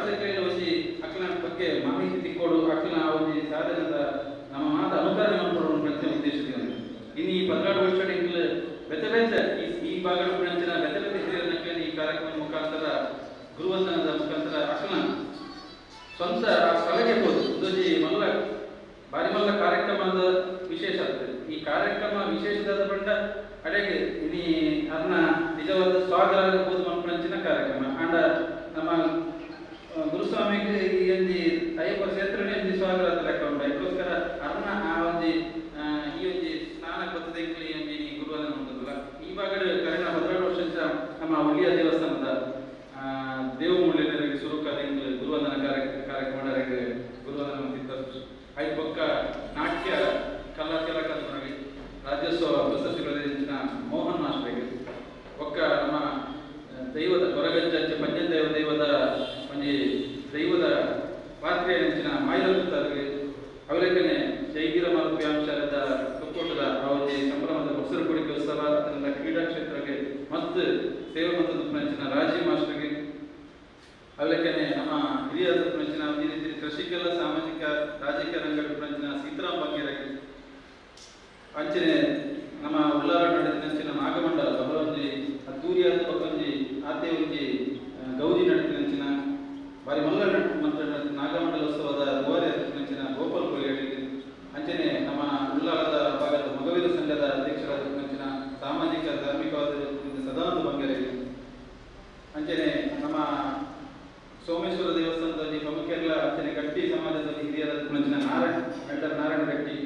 ಕೈಲ ಒಂಜಿ ಅಕ್ಲನ ಬಗ್ಗೆ ಮಾಹಿತಿ ತಿಕ್ಕೋಡು ಅಕ್ಲನ ಒಂಜಿ ಸಾಧನದ ನಮ್ಮ ಮಾತ ಅನುಕರಣೆ ಮಾಡ್ಕೊಡೋಣ ಪ್ರಯತ್ನ ಉದ್ದೇಶದಿಂದ ಇನ್ನು ಈ ಪದ್ನಾಡು ವರ್ಷದ ಇಂಗ್ಲ ಬೆತ್ತ ಬೆತ್ತ ಈ ಈ ಭಾಗದ ಪ್ರಪಂಚನ ಬೆತ್ತ ಬೆತ್ತ ಹಿರಿಯರನ್ನ ಈ ಕಾರ್ಯಕ್ರಮದ ಮುಖಾಂತರ ಗುರುವಂದನದ ಮುಖಾಂತರ ಅಕ್ಲನ ಸ್ವಂತ ಸ್ಥಳಕ್ಕೆ ಹೋದು ಇದೊಂದು ಮಲ್ಲ ಬಾರಿ ಮಲ್ಲ ಕಾರ್ಯಕ್ರಮದ ವಿಶೇಷ ಆಗ್ತದೆ ಈ ಕಾರ್ಯಕ್ರಮ ವಿಶೇಷವಾದ ಬಂಡ ಅಡೆಗೆ ಇನಿ ಅದನ್ನ ನಿಜವಾದ ಸ್ವಾಗತ ಹೋದ ಮನ್ಪಂಚಿನ ಕಾರ್ಯಕ್ರಮ ಅಂಡ ನಮ್ಮ ಆ, ಗುರುಸ್ವಾಮಿಗೆ ಈ ಒಂಜಿ ಅಯ್ಯಪ್ಪ ಕ್ಷೇತ್ರನೇ ಒಂಜಿ ಸ್ವಾಗತ ಲೆಕ್ಕ ಉಂಟು ಅದಕ್ಕೋಸ್ಕರ ಅದನ್ನ ಆ ಒಂಜಿ ಆ, ಈ ಒಂಜಿ ಸ್ನಾನ ಬರ್ತದೆ ಈ ಒಂಜಿ ಗುರುವನ್ನ ಉಂಟಲ್ಲ ಈ ಭಾಗದ ಕರೆನ ಹದಿನೇಳು ವರ್ಷ ನಮ್ಮ ಉಳಿಯ ದೇವಸ್ಥಾನದ ಆ, ದೇವಮೂಲ್ಯರಿಗೆ ಸುರುಕಾದ ಇಂಗ್ಲ ಗುರುವಂದನ ಕಾರ್ಯ ಕಾರ್ಯಕ್ರಮ ಗುರುವಂದನ ಮಂದಿದ್ದ ಐದು ಪಕ್ಕ ನಾಟ್ಯ ಕಲಾ ಕೆಲಕರಿಗೆ ರಾಜ್ಯೋತ್ಸವ ಪ್ರಶಸ್ತಿ ಪಡೆದಿನ ಮೋಹನ್ ಮಾಸ್ಟರ್ಗೆ ಒಕ್ಕ ನಮ್ಮ ಆ, ದೈವದ ಹೊರಗಜ್ಜ ಪಂಚದೈವ ದೈವದ ಒಂಜಿ ದೈವದ ಪಾತ್ರೆ ನೆಂಚಿನ ಮಾಯಿಲುತ್ತರಿಗೆ ಅವಲೇಕನೆ ಜೈಗಿರ ಮರುಪಿ ಅಂಶದ ತುಕ್ಕೋಟದ ಆ ಒಂಜಿ ಸಂಭ್ರಮದ ಮೊಸರು ಕುಡಿಕೆ ಉತ್ಸವ ಅದರಿಂದ ಕ್ರೀಡಾ ಕ್ಷೇತ್ರಕ್ಕೆ ಮತ್ತು ಸೇವೆ ಮತ್ತು ನೆಂಚಿನ ರಾಜಿ ಮಾಸ್ಟರ್ಗೆ ಅವಲೇಕನೆ ನಮ್ಮ ಹಿರಿಯ ನೆಂಚಿನ ಈ ರೀತಿ ಕೃಷಿಕೆಲ್ಲ ಸಾಮಾಜಿಕ ರಾಜಕೀಯ ರಂಗದ ನೆಂಚಿನ ಸೀತಾರಾಮ್ ಬಗ್ಗೆರಗೆ ಅಂಚನೆ ನಮ್ಮ ಉಲ್ಲಾರ ನಡೆದಿನ ನಾಗಮಂಡಲ ಅವರ ಒಂಜಿ ಅದ್ದೂರಿಯಾದ ಒಂಜಿ ಆತೆ ಒಂಜಿ ಆ, ಗೌರಿ ನಡೆದಿನ ಬಾರಿ ಮಲ್ಲ ಮಂತ್ರ ನಾಗಮಂಡಲೋತ್ಸವದ ಗೋರೆ ನೆಂಚಿನ ಗೋಪಾಲ್ ಕೊಯ್ಯಾಡಿಗೆ ಅಂಚನೆ ನಮ್ಮ ಉಲ್ಲಾರದ ಭಾಗದ ಮಗವೀರ ಸಂಘದ ಅಧ್ಯಕ್ಷರಾದ ನೆಂಚಿನ ಸಾಮಾಜಿಕ ಧಾರ್ಮಿಕವಾದ ಒಂದು ಸದಾನಂದ ಬಂಗೇರಿಗೆ ಅಂಚನೆ ನಮ್ಮ ಸೋಮೇಶ್ವರ ದೇವಸ್ಥಾನದಲ್ಲಿ ಪ್ರಮುಖರೆಲ್ಲ ಅಂಚನೆ ಗಟ್ಟಿ ಸಮಾಜದಲ್ಲಿ ಹಿರಿಯರ ನೆಂಚಿನ ನಾರಾಯಣ ಮೆಂಟರ್ ನಾರಾಯಣ ಗಟ್ಟಿ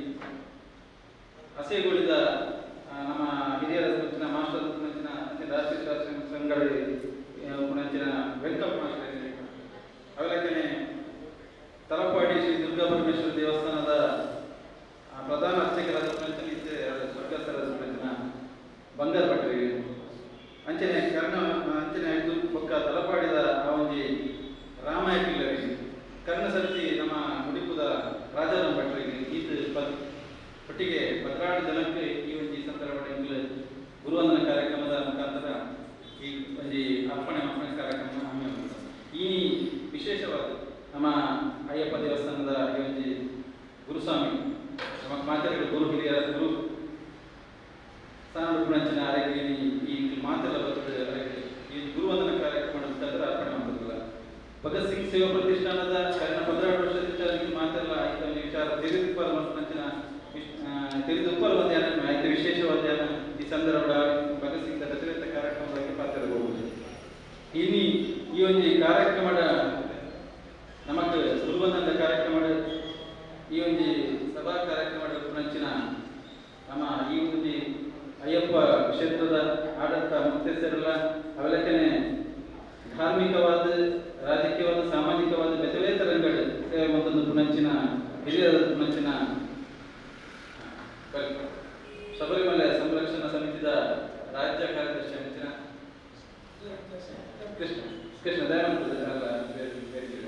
ಹಸೆಗೊಳಿದ ಆ, ನಮ್ಮ ಹಿರಿಯರ ನೆಂಚಿನ ಮಾಸ್ಟರ್ ನೆಂಚಿನ ಅಂಚಿನ ರಾಷ್ಟ್ರೀಯ ಶಾಸ್ತ್ರ ಸಂಘದ ನೆಂಚಿನ ವೆಂಕಟ ಮಾಸ್ಟರ್ ಅವಲಕ್ಕನೆ ತಲಪಾಡಿ ಶ್ರೀ ದುರ್ಗಾ ಪರಮೇಶ್ವರ ದೇವಸ್ಥಾನದ ಆ, ಪ್ರಧಾನ ಅರ್ಚಕರಾದ ನೆಂಚಿನ ಈಚೆ ಸ್ವರ್ಗಸ್ಥರಾದ ನೆಂಚಿನ ಬಂಗಾರ ಭಟ್ರಿಗೆ ಅಂಚನೆ ಕರ್ಣ ಅಂಚನೆ ಐದು ಪಕ್ಕ ತಲಪಾಡಿದ ಆ ಒಂಜಿ ರಾಮಾಯ ಪಿಲ್ಲರಿಗೆ ಕರ್ಣಸರ್ತಿ ನಮ್ಮ ಮುಡಿಪುದ ರಾಜಾರಾಮ್ ಭಟ್ರಿಗೆ ಈತ ಪದ್ ಒಟ್ಟಿಗೆ ಭದ್ರಾಡಿ ಜನಕ್ಕೆ ಈ ಒಂಜಿ ಸಂದರ್ಭದಲ್ಲಿ ಗುರುವಂದನ ಕಾರ್ಯಕ್ರಮದ ಮುಖಾಂತರ ಈ ಒಂಜಿ ಅರ್ಪಣೆ ಅರ್ಪಣೆ ಕಾರ್ಯಕ್ರಮ ಹಮ್ಮಿಕೊಂಡಿದೆ ಈ ವಿಶೇಷವಾದ ನಮ್ಮ ಅಯ್ಯಪ್ಪ ದೇವಸ್ಥಾನದ ಈ ಒಂಜಿ ಗುರುಸ್ವಾಮಿ ನಮ್ಮ ಮಾತೆಗಳು ಗುರು ಹಿರಿಯರ ಗುರು ಸ್ಥಾನದ ಗುಣಂಚಿನ ಆರೋಗ್ಯ ಈ ಮಾತೆಲ್ಲ ಬರ್ತದೆ ಆರೋಗ್ಯ ಈ ಗುರುವಂದನ ಕಾರ್ಯಕ್ರಮದ ಮುಖಾಂತರ ಅರ್ಪಣೆ ಮಾಡುತ್ತಿಲ್ಲ ಭಗತ್ ಸಿಂಗ್ ಸೇವಾ ಪ್ರತಿಷ್ಠಾನದ ಕಳೆದ ಹದಿನೆರಡು ವರ್ಷದಿಂದ ಈ ಮಾತೆಲ್ಲ ಆಯ್ತು ಒಂದು ವಿಚಾರ ತಿಳಿದುಪ್ಪರ ಮಂಚಿನ ತಿಳಿದುಪ್ಪರ ಧ್ಯಾನ ಆಯ್ತು ವಿಶೇಷವಾದ ಧ್ಯಾನ ಈ ಸಂದರ್ಭ ಭಗತ್ ಸಿಂಗ್ ರಚನೆತ ಕಾರ್ಯಕ್ರಮದಲ್ಲಿ ಪಾತ್ರಬಹುದು ಇನಿ ಈ ಒಂದು ಕಾರ್ಯಕ್ರಮದ ನಮಕ್ ಗುರುವಂದನ ಕಾರ್ಯಕ್ರಮದ ಈ ಒಂದು ಸಭಾ ಕಾರ್ಯಕ್ರಮದ ಪುನಂಚಿನ ನಮ್ಮ ಈ ಒಂದು ಅಯ್ಯಪ್ಪ ಕ್ಷೇತ್ರದ ಆಡಳಿತ ಮುಖ್ಯಸ್ಥರೆಲ್ಲ ಅವಲಕ್ಕನೆ ಧಾರ್ಮಿಕವಾದ ರಾಜಕೀಯವಾದ ಸಾಮಾಜಿಕವಾದ ಬೆತವೇ ತರಂಗಗಳು ಸೇವೆ ಮತ್ತೊಂದು ಪುನಂಚಿನ ಹಿರಿಯರ ಪುನಂಚಿನ ಶಬರಿಮಲೆ ಸಂರಕ್ಷಣಾ ಸಮಿತಿದ ರಾಜ್ಯ ಕಾರ್ಯದರ್ಶಿ ಅಂಚಿನ ಕೃಷ್ಣ ಕೃಷ್ಣ ದಯಾನಂದ ಅಲ್ಲ, ಬೇರೆ- ಬೇರೆ ಬೇರೆ.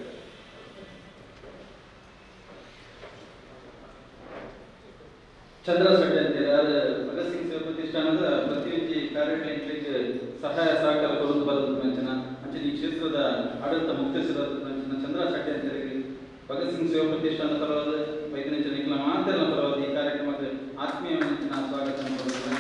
ಚಂದ್ರ ಶೆಟ್ಟಿ ಅಂತೇಳಿ ಅದು ಭಗತ್ ಸಿಂಗ್ ಸೇವಾ ಪ್ರತಿಷ್ಠಾನದ ಪ್ರತಿಯೊಂದು ಕಾರ್ಯಕ್ರಮಗಳಿಗೆ ಸಹಾಯ ಸಹಕಾರ ಕೊಡುವುದು ಬರೋದು ಪಂಚನ ಅಂಚನೆ ಈ ಕ್ಷೇತ್ರದ ಆಡಳಿತ ಮುಖ್ಯಸ್ಥರಾದ ಪಂಚನ ಚಂದ್ರ ಶೆಟ್ಟಿ ಅಂತೇಳಿ ಭಗತ್ ಸಿಂಗ್ ಸೇವಾ ಪ್ರತಿಷ್ಠಾನದ ಪರವಾದ ವೈದ್ಯನ ಜನಗಳ ಮಾತೆಲ್ಲ ಪರವಾದ ಈ ಕಾರ್ಯಕ್ರಮಕ್ಕೆ ಆತ್ಮೀಯ ವಂಚನ ಸ್ವಾಗತ ಕೊಡುತ್ತೇನೆ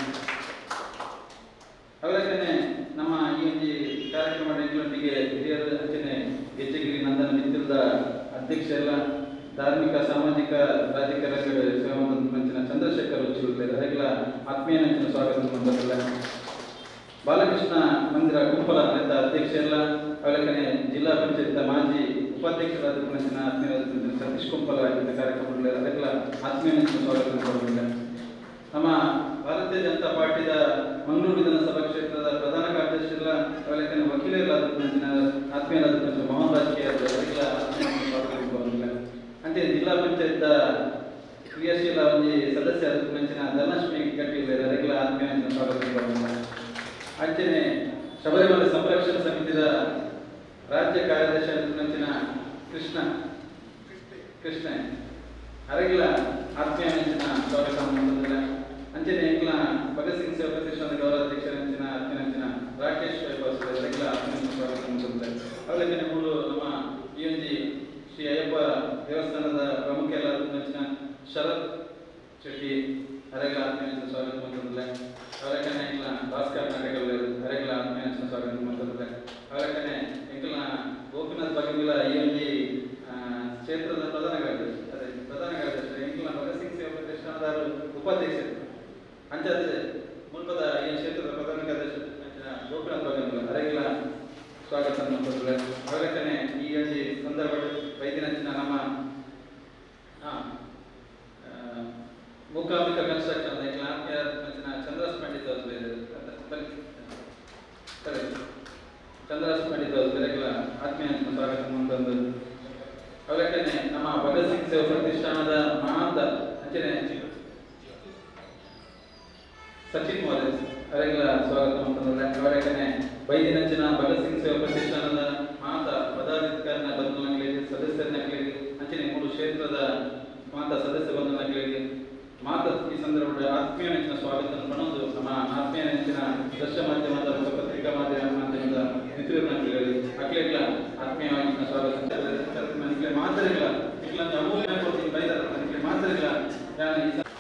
ಅವರಕ್ಕನೆ ನಮ್ಮ ಈ ಒಂದು ಕಾರ್ಯಕ್ರಮ ನೆಲೆಯೊಂದಿಗೆ ಹಿರಿಯರ ಅಂಚನೆ ಗೆಜ್ಜೆಗಿರಿ ನಂದನ ಮಿತ್ರದ ಅಧ್ಯಕ್ಷ ಎಲ್ಲ ಧಾರ್ಮಿಕ ಸಾಮಾಜಿಕ ರಾಜಕೀಯ ರಂಗದ ಸೇವಾ ಮಂಚಿನ ಚಂದ್ರಶೇಖರ್ ಉಚ್ಚಿರುತ್ತಾರೆ ಅದಕ್ಕೆಲ್ಲ ಆತ್ಮೀಯ ನಂಚಿನ ಸ್ವಾಗತ ಮಂಡಲ ಬಾಲಕೃಷ್ಣ ಮಂದಿರ ಗುಂಪಲ ಅಂತ ಅಧ್ಯಕ್ಷ ಎಲ್ಲ ಅವಲಕ್ಕನೆ ಜಿಲ್ಲಾ ಪಂಚಾಯತ್ ಮಾಜಿ ಉಪಾಧ್ಯಕ್ಷರಾದ ಪಂಚಿನ ಆತ್ಮೀಯರಾದ ಸತೀಶ್ ಕುಂಪಲ ಇಂಥ ಕಾರ್ಯಕ್ರಮಗಳು ಅದಕ್ಕೆಲ್ಲ ಆತ್ಮೀಯ ನಂಚಿನ ಸ್ವಾಗತ ಕೊಡಲಿಲ್ಲ ನಮ್ಮ ಭಾರತೀಯ ಜನತಾ ಪಾರ್ಟಿದ ಮಂಗಳೂರು ವಿಧಾನಸಭಾ ಕ್ಷೇತ್ರದ ಪ್ರಧಾನ ಕಾರ್ಯದರ್ಶಿ ಎಲ್ಲ ಅವಲಕ್ಕನೆ ವಕೀಲರಾದ ಪಂಚಿನ ಆತ್ಮೀಯರಾದ ಪಂಚ ಮೋಹನ್ ರಾಜಕೀಯ ಅದಕ್ಕೆಲ್ಲ ಆತ್ಮೀಯ ಸ್ವಾಗತ ಕೊಡಲಿಲ್ಲ ಅಂತೆ ಜಿಲ್ಲಾ ಪಂಚಾಯತ್ ಕ್ರಿಯಾಶೀಲ ಒಂದು ಸದಸ್ಯ ಪಂಚಿನ ಧನಲಕ್ಷ್ಮಿ ಕಟ್ಟಿದ್ದಾರೆ ಅದಕ್ಕೆಲ್ಲ ಆತ್ಮೀಯ ನಂಚಿನ ಸ್ವಾಗತ ಕೊಡಲಿಲ್ಲ ಅಂಚನೆ ಶಬರಿಮಲೆ ಸಂರಕ್ಷಣಾ ಸಮಿತಿದ ರಾಜ್ಯ ಕಾರ್ಯದರ್ಶಿ ನಂಚಿನ ಕೃಷ್ಣ ಕೃಷ್ಣ ಅರಗಿಲ ಆತ್ಮೀಯ ನೆಂಚಿನ ಸ್ವಾಗತ ಮಾಡುತ್ತಿದ್ದಾರೆ ಅಂಚನೆ ಎಂಕ್ಲ ಭಗತ್ ಸಿಂಗ್ ಸೇವಾ ಪ್ರತಿಷ್ಠಾನದ ಗೌರವಾಧ್ಯಕ್ಷ ನೆಂಚಿನ ಆತ್ಮೀಯ ನೆಂಚಿನ ರಾಕೇಶ್ ವೈಭವ್ ಅರಗಿಲ ಆತ್ಮೀಯ ಸ್ವಾಗತ ಮಾಡುತ್ತಿದ್ದಾರೆ ಅವಲಕ್ಕನೆ ಮೂರು ನಮ್ಮ ಈ ಶೆಟ್ಟಿ ಅರೆಗಳ ಆತ್ಮೀಯ ಸ್ವಾಗತ ಮಾಡ್ತಿದ್ದಿಲ್ಲ ಅವರಕ್ಕನೆ ಎಂಕ್ಲ ಭಾಸ್ಕರ್ ನಾಟಕಗಳು ಅರೆಗಳ ಆತ್ಮೀಯ ಸ್ವಾಗತ ಮಾಡ್ತಿದ್ದಿಲ್ಲ ಅವರಕ್ಕನೆ ಎಂಕ್ಲ ಗೋಪಿನಾಥ್ ಬಗೆಗಿಲ್ಲ ಈ ಒಂದು ಆ, ಕ್ಷೇತ್ರದ ಪ್ರಧಾನ ಕಾರ್ಯದರ್ಶಿ ಅದೇ ಪ್ರಧಾನ ಕಾರ್ಯದರ್ಶಿ ಎಂಕ್ಲ ಭಗತ್ ಸಿಂಗ್ ಸೇವಾ ಪ್ರತಿಷ್ಠಾನದ ಉಪಾಧ್ಯಕ್ಷರು ಅಂಚದೆ ಮುಲ್ಪದ ಈ ಕ್ಷೇತ್ರದ ಪ್ರಧಾನ ಕಾರ್ಯದರ್ಶಿ ಅಂಚಿನ ಗೋಪಿನಾಥ್ ಬಗೆಗಿಲ್ಲ ಅರೆಗಳ ಸ್ವಾಗತ ಮಾಡ್ತಿದ್ದಿಲ್ಲ ಅವರಕ್ಕನೆ ಈ ಒಂದು ಸಂದರ್ಭದಲ್ಲಿ ವೈದ್ಯನಂಚಿನ ನಮ್ಮ ಹಾ ಮೂಕಾಂಬಿಕ ಕನ್ಸ್ಟ್ರಕ್ಷನ್ ಆತ್ಮೀಯ ಚಂದ್ರಸ್ ಪಂಡಿತ್ ಅವರು ಬೇರೆ ಬನ್ನಿ. ಸರಿ ಚಂದ್ರಸ್ ಪಂಡಿತ್ ಅವರು ಬೇರೆಗಳ ಆತ್ಮೀಯ ಸ್ವಾಗತ ಅಂತಂದು ಅವರಕ್ಕನೆ ನಮ್ಮ ಭಗತ್ ಸಿಂಗ್ ಸೇವಾ ಪ್ರತಿಷ್ಠಾನದ ಮಹಾಂತ ಅಂಚನೆ ಸಚಿನ್ ಮೌರ್ಯ ಅವರಿಗೆಲ್ಲ ಸ್ವಾಗತ ಅಂತಂದ್ರೆ ಅವರಕ್ಕನೆ ಬೈದಿನಂಚಿನ ಭಗತ್ ಸಿಂಗ್ ಸೇವಾ ಪ್ರತಿಷ್ಠಾನದ ಮಹಾಂತ ಪದಾಧಿಕಾರಿನ ಬಂಧುಗಳಿಗೆ ಸದಸ್ಯರನ್ನಗಳಿಗೆ ಅಂಚನೆ ಮೂರು ಕ್ಷೇತ್ರದ ಮಾತ ಸದಸ್ಯ ಬಂಧುಗಳಿಗೆ ಮಾತ ಈ ಸಂದರ್ಭದಲ್ಲಿ ಆತ್ಮೀಯ ನೆಚ್ಚಿನ ಸ್ವಾಗತ ಪಣೊಂದು ನಮ್ಮ ಆತ್ಮೀಯ ನೆಚ್ಚಿನ ದೃಶ್ಯ ಮಾಧ್ಯಮದ ಮತ್ತು ಪತ್ರಿಕಾ ಮಾಧ್ಯಮ ಮಾಧ್ಯಮದ ಮಿತ್ರರಿಗೆ ಅಕ್ಲೆಗ್ಲ ಆತ್ಮೀಯವಾಗಿ ಸ್ವಾಗತ ನನಗೆ ಮಾತರಿಗಳ ಇಲ್ಲಂತ ಅಮೂಲ್ಯ ಕೊಡ್ತೀನಿ ಬೈದಾರ ನನಗೆ ಮಾತರಿಗಳ ನಾನು ಈ ಸ-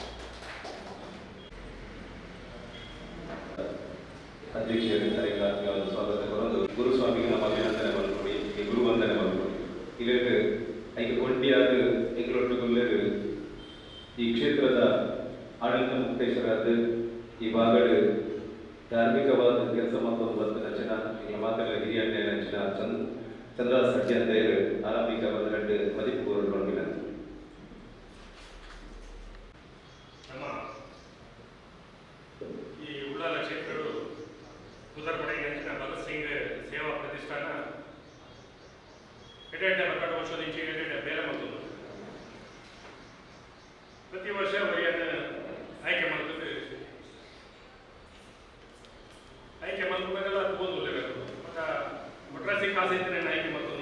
ಅಧ್ಯಕ್ಷರಿದ್ದಾರೆ ಆತ್ಮೀಯವಾದ ಸ್ವಾಗತ ಕೊರೊಂದು ಗುರುಸ್ವಾಮಿಗೆ ನಮ್ಮ ಅಭಿನಂದನೆ ಮಾಡ್ಕೊಡಿ ಈ ಗುರು ವಂದನೆ ಮಾಡ್ಕೊಡಿ ಇದಕ್ಕೆ ಐಕೆ ಕೊಂಡಿಯಾದ ಎಗ್ರೊಟ್ಟುಗೊಳ್ಳರು ಈ ಕ್ಷೇತ್ರದ ಆಡಳಿತ ಮುಕ್ತೇಶ್ವರಾದ ಈ ಭಾಗಡ್ ಧಾರ್ಮಿಕವಾದ ಕೆಲಸ ಮತ್ತೊಂದು ಬಂದ ನಚನ ಈಗ ಮಾತಲ್ಲ ಹಿರಿಯ ನಚನ ಚಂದ್ ಚಂದ್ರ ಸತ್ಯ ಅಂತೇಳಿ ಆರಂಭಿಕ ಬಂದ್ರಟ್ಟು ಮದಿಪು ಕೋರ್ಕೊಂಡಿನ ನಮ್ಮ ಈ ಉಳ್ಳಾಲ ಕ್ಷೇತ್ರಗಳು ಉತ್ತರಪಡೆ ನೆಂಚಿನ ಭಗತ್ ಸಿಂಗ್ ಸೇವಾ ಪ್ರತಿಷ್ಠಾನ ಎಡೆಡ್ಡ ಮಕ್ಕಳು ವರ್ಷದಿಂಚಿ ಎಡೆಡ್ಡ ಬೇರೆ ಮತ್ತೊಂದು ಪ್ರತಿ ವರ್ಷ ವರಿಯನ್ನು ಆಯ್ಕೆ ಮಾಡ್ತದೆ ಆಯ್ಕೆ ಮಾಡ್ಬೇಕಾದ್ರೆ ಅದು ಓದಲೇಬೇಕು ಮತ್ತ ಒಟ್ರಾಸಿ ಕಾಸೈತಿನ ಆಯ್ಕೆ ಮಾಡ್ಕೊಂಡು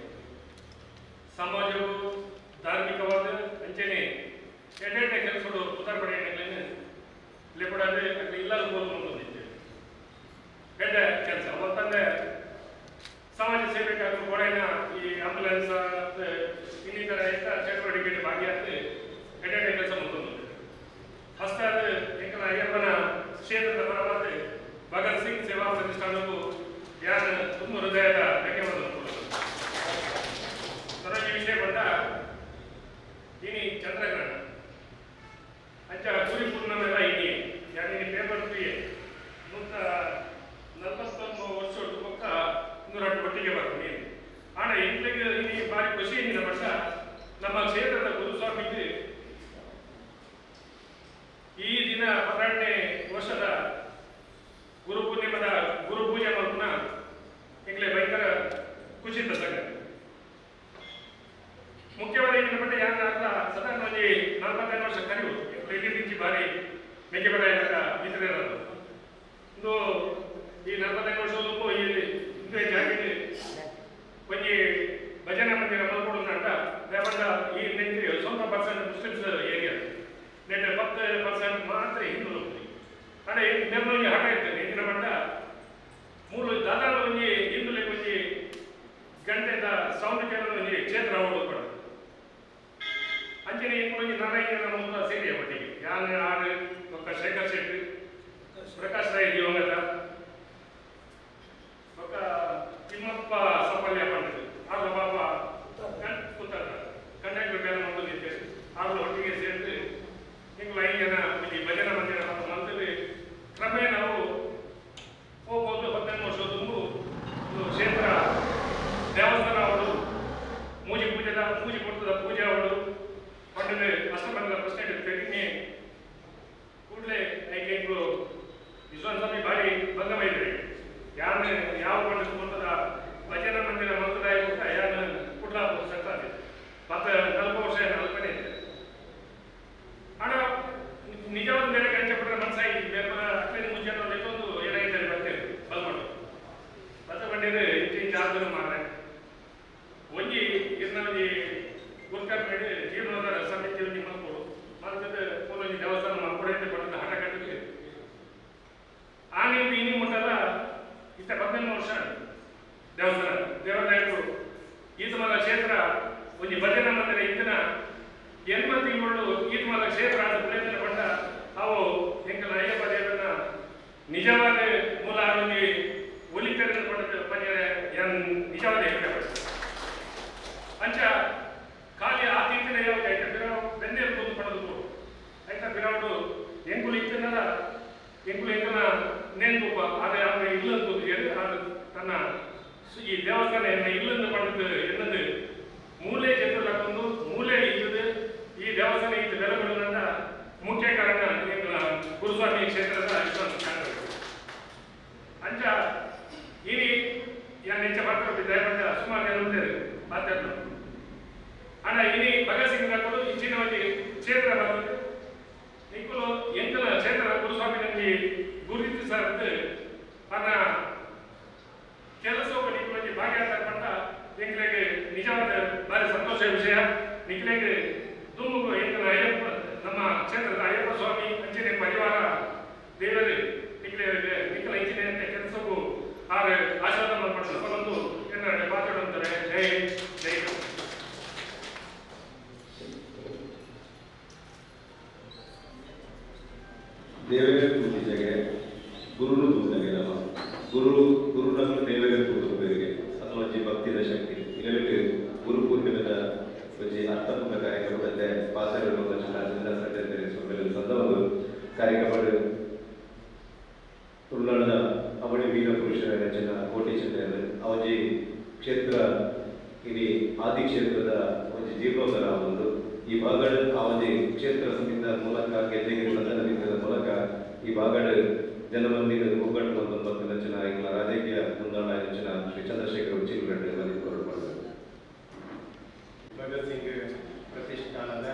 ಸಮಾಜವು ಧಾರ್ಮಿಕವಾದ ಅಂಚನೆ ಎಡೆಡ್ಡ ಕೆಲಸಗಳು ಉತ್ತರಪಡೆ ಲೇಪಡಾದ್ರೆ ಇಲ್ಲದ ಬೋರ್ದು ಬಂದಿದ್ದೆ ಎಡ್ಡ ಕೆಲಸ ಮತ್ತಂದ್ರೆ ಸಮಾಜ ಸೇವೆಗಾಗಿ ಕೊಡೆನ ಈ ಆಂಬುಲೆನ್ಸ್ ಇನ್ನಿತರ ಎಂತ ಚಟುವಟಿಕೆಯಲ್ಲಿ ಭಾಗಿಯಾಗಿ ಎಡೆಡ್ಡ ಕೆಲಸ ಮುಂದೊಂದು ಅಷ್ಟಾದ ಏಕನ ಅಯ್ಯಪ್ಪನ ಕ್ಷೇತ್ರದ ಪರವಾದ ಭಗತ್ ಸಿಂಗ್ ಸೇವಾ ಪ್ರತಿಷ್ಠಾನವು ಯಾರು ತುಂಬ ಹೃದಯದ ಧನ್ಯವಾದ ಈ ವಿಷಯ ಬಂದ ಇನಿ ಚಂದ್ರಗ್ರಹಣ ಅಂಚ ಗುರಿ ಪೂರ್ಣಮೆಲ್ಲ ಇನಿ ಯಾನಿ ಪೇಪರ್ ಫ್ರೀ ಮುತ್ತ ನಲವತ್ತೊಂದು ವರ್ಷ ಪಕ್ಕ ಇನ್ನೂರ ಒಟ್ಟಿಗೆ ಬರ್ತೀನಿ ಆಡ ಇಂಟ್ಲಿಗೆ ಇನಿ ಬಾರಿ ಖುಷಿ ಇಂದಿನ ಪಟ್ಟ ನಮ್ಮ ಕ್ಷೇತ್ರದ ಗುರುಸ್ವಾಮಿಗೆ ಈ ದಿನ ಹನ್ನೆರಡನೇ ವರ್ಷದ ಗುರು ಪೂರ್ಣಿಮದ ಗುರು ಪೂಜೆ ಮಾಡ್ಕೊಂಡ ಈಗಲೇ ಭಯಂಕರ ಖುಷಿ ಸಂಗತಿ ಮುಖ್ಯವಾದ ಏನು ಬಟ್ಟೆ ಯಾರು ಅರ್ಥ ಸಾಧಾರಣ ಒಂದು ನಲವತ್ತೈದು ವರ್ಷ ಕರಿವು ಇಲ್ಲಿ ನಿಂಚಿ ಬಾರಿ ಮೆಕ್ಕೆಬೇಡ ಇಲಾಖ ಇತರರದು ಇದು ಈ ನಲವತ್ತೈದು ವರ್ಷದಲ್ಲೂ ಈ ಹಿಂದೆ ಜಾಗಿಗೆ ಒಂದು ಭಜನೆ ಮಂದಿರ ಮಲ್ಕೊಡು ಅಂತ ದೇವರ ಈ ನೆಂಟಿ ಸ್ವಲ್ಪ ಪರ್ಸೆಂಟ್ ಮುಸ್ಲಿಮ್ಸ್ ಏರಿಯಾ ನೆಟ್ ಹತ್ತು ಪರ್ಸೆಂಟ್ ಮಾತ್ರ ಹಿಂದೂ ಅದೇ ನೆಮ್ಮದಿ ಹಠ ಇರ್ತದೆ ಹಿಂದಿನ ಬಂಡ ಮೂರು ದಾದಾಳು ಒಂಜಿ ಹಿಂದುಲೆ ಒಂಜಿ ಗಂಟೆದ ಸೌಂಡ್ ಕೇಳೋ ಒಂಜಿ ಕ್ಷೇತ್ರ ಹೋಗ್ಬೋದು ಅಂಚನೆ ಇಂಕೊಂಜಿ ನಾರಾಯಣ ನಮ್ಮ ಸೇರಿಯ ಒಟ್ಟಿಗೆ ಯಾನ್ ಆರು ಒಕ್ಕ ಶೇಖರ್ ಶೆಟ್ಟಿ ಪ್ರಕಾಶ್ ರಾಯ್ ದಿವಂಗತ ಒಕ್ಕ ತಿಮ್ಮಪ್ಪ ಸಫಲ್ಯ ಪಂಡಿತ್ ಆಗ ಪಾಪ ಕೂತಾರ ಕಂಡಕ್ಟರ್ ಬೇರೆ ಒಂದು ನಿಂತೆ ಆರು ಒಟ್ಟಿಗೆ ಸೇರಿದು ನೀವು ಐದು ಜನ ಇಲ್ಲಿ ಭಜನ ಮಂದಿರ ಮತ್ತು ಮಂತ್ರಿ ಕ್ರಮೇಣ ನಾವು ಹೋಗ್ಬೋದು ಹದಿನೈದು ವರ್ಷ ತುಂಬು ಇದು ಕ್ಷೇತ್ರ ದೇವಸ್ಥಾನ ಅವಳು ಮೂಜಿ ಪೂಜೆದ ಪೂಜೆ ಕೊಡ್ತದ ಪೂಜೆ ಅವಳು ಪಂಡಿತ ಅಷ್ಟಮಂಗಲ ಪ್ರಶ್ನೆ ಇರ್ತೇನೆ ಕೂಡಲೇ ಐಕೆಂಗಳು ವಿಶ್ವಾಸ ಸ್ವಾಮಿ ಭಾರಿ ಭಂಗಮ ಇದ್ರೆ ಯಾರನ್ನ ಯಾವ ಪಂಡಿತ ಕೊಡ್ತದ ಭಜನ ಬಂದಿದ್ದಾರೆ ಮಾತಾಡ್ತಾರೆ ಆನ ಇನಿ ಭಗತ್ ಸಿಂಗ್ ಹಾಕೊಂಡು ಇಚ್ಚಿನ ಒಂದು ಕ್ಷೇತ್ರ ಬಂದದ್ದು ನಿಕ್ಕಲು ಎಂಕಲ ಕ್ಷೇತ್ರ ಗುರುಸ್ವಾಮಿ ನಂಗೆ ಗುರುತಿಸದ್ದು ಅನ್ನ ಕೆಲಸ ನಿಕ್ಕಲಿಗೆ ಭಾಗಿಯಾಗತಕ್ಕಂಥ ನಿಕ್ಕಲಿಗೆ ನಿಜವಾದ ಭಾರಿ ಸಂತೋಷ ವಿಷಯ ನಿಕ್ಕಲಿಗೆ ದುಮ್ಮು ಎಂಕಲ ಅಯ್ಯಪ್ಪ ನಮ್ಮ ಕ್ಷೇತ್ರದ ಅಯ್ಯಪ್ಪ ಸ್ವಾಮಿ ಅಂಚನೆ ಪರಿವಾರ ದೇವರು ನಿಕ್ಕಲಿಗೆ ನಿಕ್ಕಲ ಇಂಚಿನ ಕೆಲಸಕ್ಕೂ ಆಗ ಆಶೀರ್ವಾದ ಮಾಡ್ಕೊಂಡು ಬಂದು ಏನಾದ್ರೆ ಮಾತಾಡುತ್ತಾರೆ ಜೈ ಹಿಂದ್, ಜೈ ಹಿಂದ್. ದೇವರೇ ಪೂಜಿಸಗೆ ಗುರುನು ತೂದಗೆ ನಮ್ಮ ಗುರು ಗುರುನನ್ನು ದೇವರೇ ತೂದಬೇಕು ಅಥವಾ ಒಂಜಿ ಭಕ್ತಿದ ಶಕ್ತಿ ಇದಕ್ಕೆ ಗುರು ಪೂರ್ಣಿಮೆದ ಒಂಜಿ ಅರ್ಥಪೂರ್ಣ ಕಾರ್ಯಕ್ರಮದಲ್ಲೇ ಪಾಸರನ್ನು ಚಂದ್ರ ಸತ್ಯತೆ ಸೊಮ್ಮೆಲು ಸಂದ ಒಂದು ಕಾರ್ಯಕ್ರಮ ತುಳುನಾಡಿನ ಅವಳಿ ವೀರ ಪುರುಷರ ರಚನ ಕೋಟಿ ಚಂದ್ರ ಅವಜಿ ಕ್ಷೇತ್ರ ಇಡೀ ಆದಿ ಕ್ಷೇತ್ರದ ಒಂದು ಜೀರ್ಣೋದ್ಧಾರ ಒಂದು ಈ ಬಾಗಡ ಅವಧಿ ಕ್ಷೇತ್ರ ಸಮಿತಿಯ ಮೂಲಕ ಗೆದ್ದೆಗೆ ಸಂದರ್ಭದ ಮೂಲಕ ಈ ಬಾಗಡ ಜನಮಂದಿರ ಒಗ್ಗಟ್ಟು ಒಂದು ಮತ್ತು ರಚನ ಇಲ್ಲ ರಾಜಕೀಯ ಮುಂದಾಳ ರಚನ ಶ್ರೀ ಚಂದ್ರಶೇಖರ್ ಉಚ್ಚಿಲಗಡ್ಡೆ ಮನೆ ಹೊರಡ್ಬಾರ್ದು ಭಗತ್ ಸಿಂಗ್ ಪ್ರತಿಷ್ಠಾನದ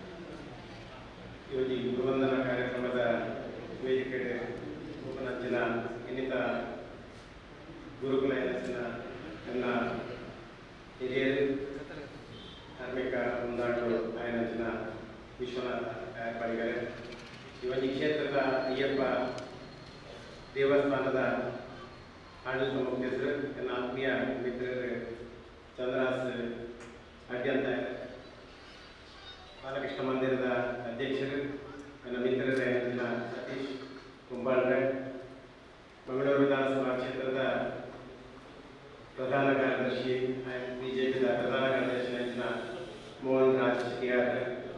ಯೋಜಿ ಗುರುವಂದನಾ ಕಾರ್ಯಕ್ರಮದ ವೇದಿಕೆ ಉಪನಂಚಿನ ಇನ್ನಿತ ಗುರುಕುಲ ಎನಸಿನ ನನ್ನ ಹಿರಿಯರು ಧಾರ್ಮಿಕ ಮುಂದಾಟು ಆಯನಂಚಿನ ವಿಶ್ವನಾಥ ಪಡಿಗರೆ ಇವನಿ ಕ್ಷೇತ್ರದ ಅಯ್ಯಪ್ಪ ದೇವಸ್ಥಾನದ ಆಡಳಿತ ಮುಖ್ಯಸ್ಥರು ನನ್ನ ಆತ್ಮೀಯ ಮಿತ್ರರು ಚಂದ್ರಾಸ್ ಅಡ್ಯಂತ ಬಾಲಕೃಷ್ಣ ಮಂದಿರದ ಅಧ್ಯಕ್ಷರು ನನ್ನ ಮಿತ್ರರೇ ನನ್ನ ಸತೀಶ್ ಕುಂಬಾಳ್ರೆ ಮಂಗಳೂರು ವಿಧಾನಸಭಾ ಕ್ಷೇತ್ರದ ಪ್ರಧಾನ ಕಾರ್ಯದರ್ಶಿ ಬಿಜೆಪಿದ ಪ್ರಧಾನ ಕಾರ್ಯದರ್ಶಿ ನೆಚ್ಚಿನ ಮೋಹನ್ ರಾಜ್ ಶಿಯಾರ್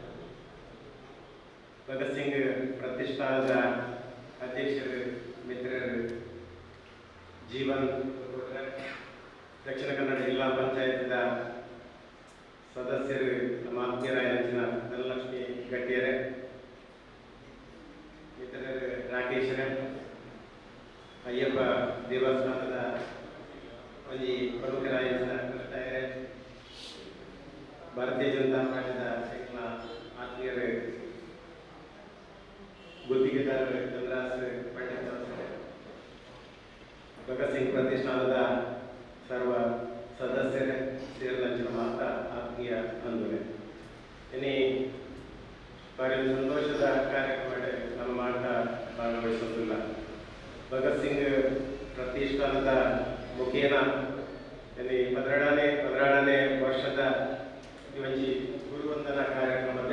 ಭಗತ್ ಸಿಂಗ್ ಪ್ರತಿಷ್ಠಾನದ ಅಧ್ಯಕ್ಷರು ಮಿತ್ರರು ಜೀವನ್ ದಕ್ಷಿಣ ಕನ್ನಡ ಜಿಲ್ಲಾ ಪಂಚಾಯತ್ದ ಸದಸ್ಯರು ನಮ್ಮ ಆತ್ಮೀಯರಾಯ ನೆಚ್ಚಿನ ಧನಲಕ್ಷ್ಮಿ ಗಟ್ಟಿಯರೇ ಮಿತ್ರರು ರಾಕೇಶರೇ ಅಯ್ಯಪ್ಪ ದೇವಸ್ಥಾನದ ಒಂದು ಪ್ರಮುಖರಾಯ ಕೃಷ್ಣಯ್ಯರೇ ಭಾರತೀಯ ಜನತಾ ಪಾರ್ಟಿದ ಎಲ್ಲ ಆತ್ಮೀಯರು ಗುತ್ತಿಗೆದಾರರು ಚಂದ್ರಾಸ್ ಪಂಡಿತ್ ಅವರೇ, ಭಗತ್ ಸಿಂಗ್ ಪ್ರತಿಷ್ಠಾನದ ಸರ್ವ ಸದಸ್ಯರೇ ಸೇರಿದಂಚಿನ ಮಾತ ಆತ್ಮೀಯ ಬಂಧುವೆ ಇನಿ ಬಾರಿ ಸಂತೋಷದ ಕಾರ್ಯಕ್ರಮ ನಮ್ಮ ಮಾತ ಭಾಗವಹಿಸುತ್ತಿಲ್ಲ ಭಗತ್ ಸಿಂಗ್ ಪ್ರತಿಷ್ಠಾನದ ಮುಖೇನ ಇಲ್ಲಿ ಪದರಡನೇ ಪದರಾಡನೇ ವರ್ಷದ ಇವೊಂಜಿ ಗುರುವಂದನಾ ಕಾರ್ಯಕ್ರಮದ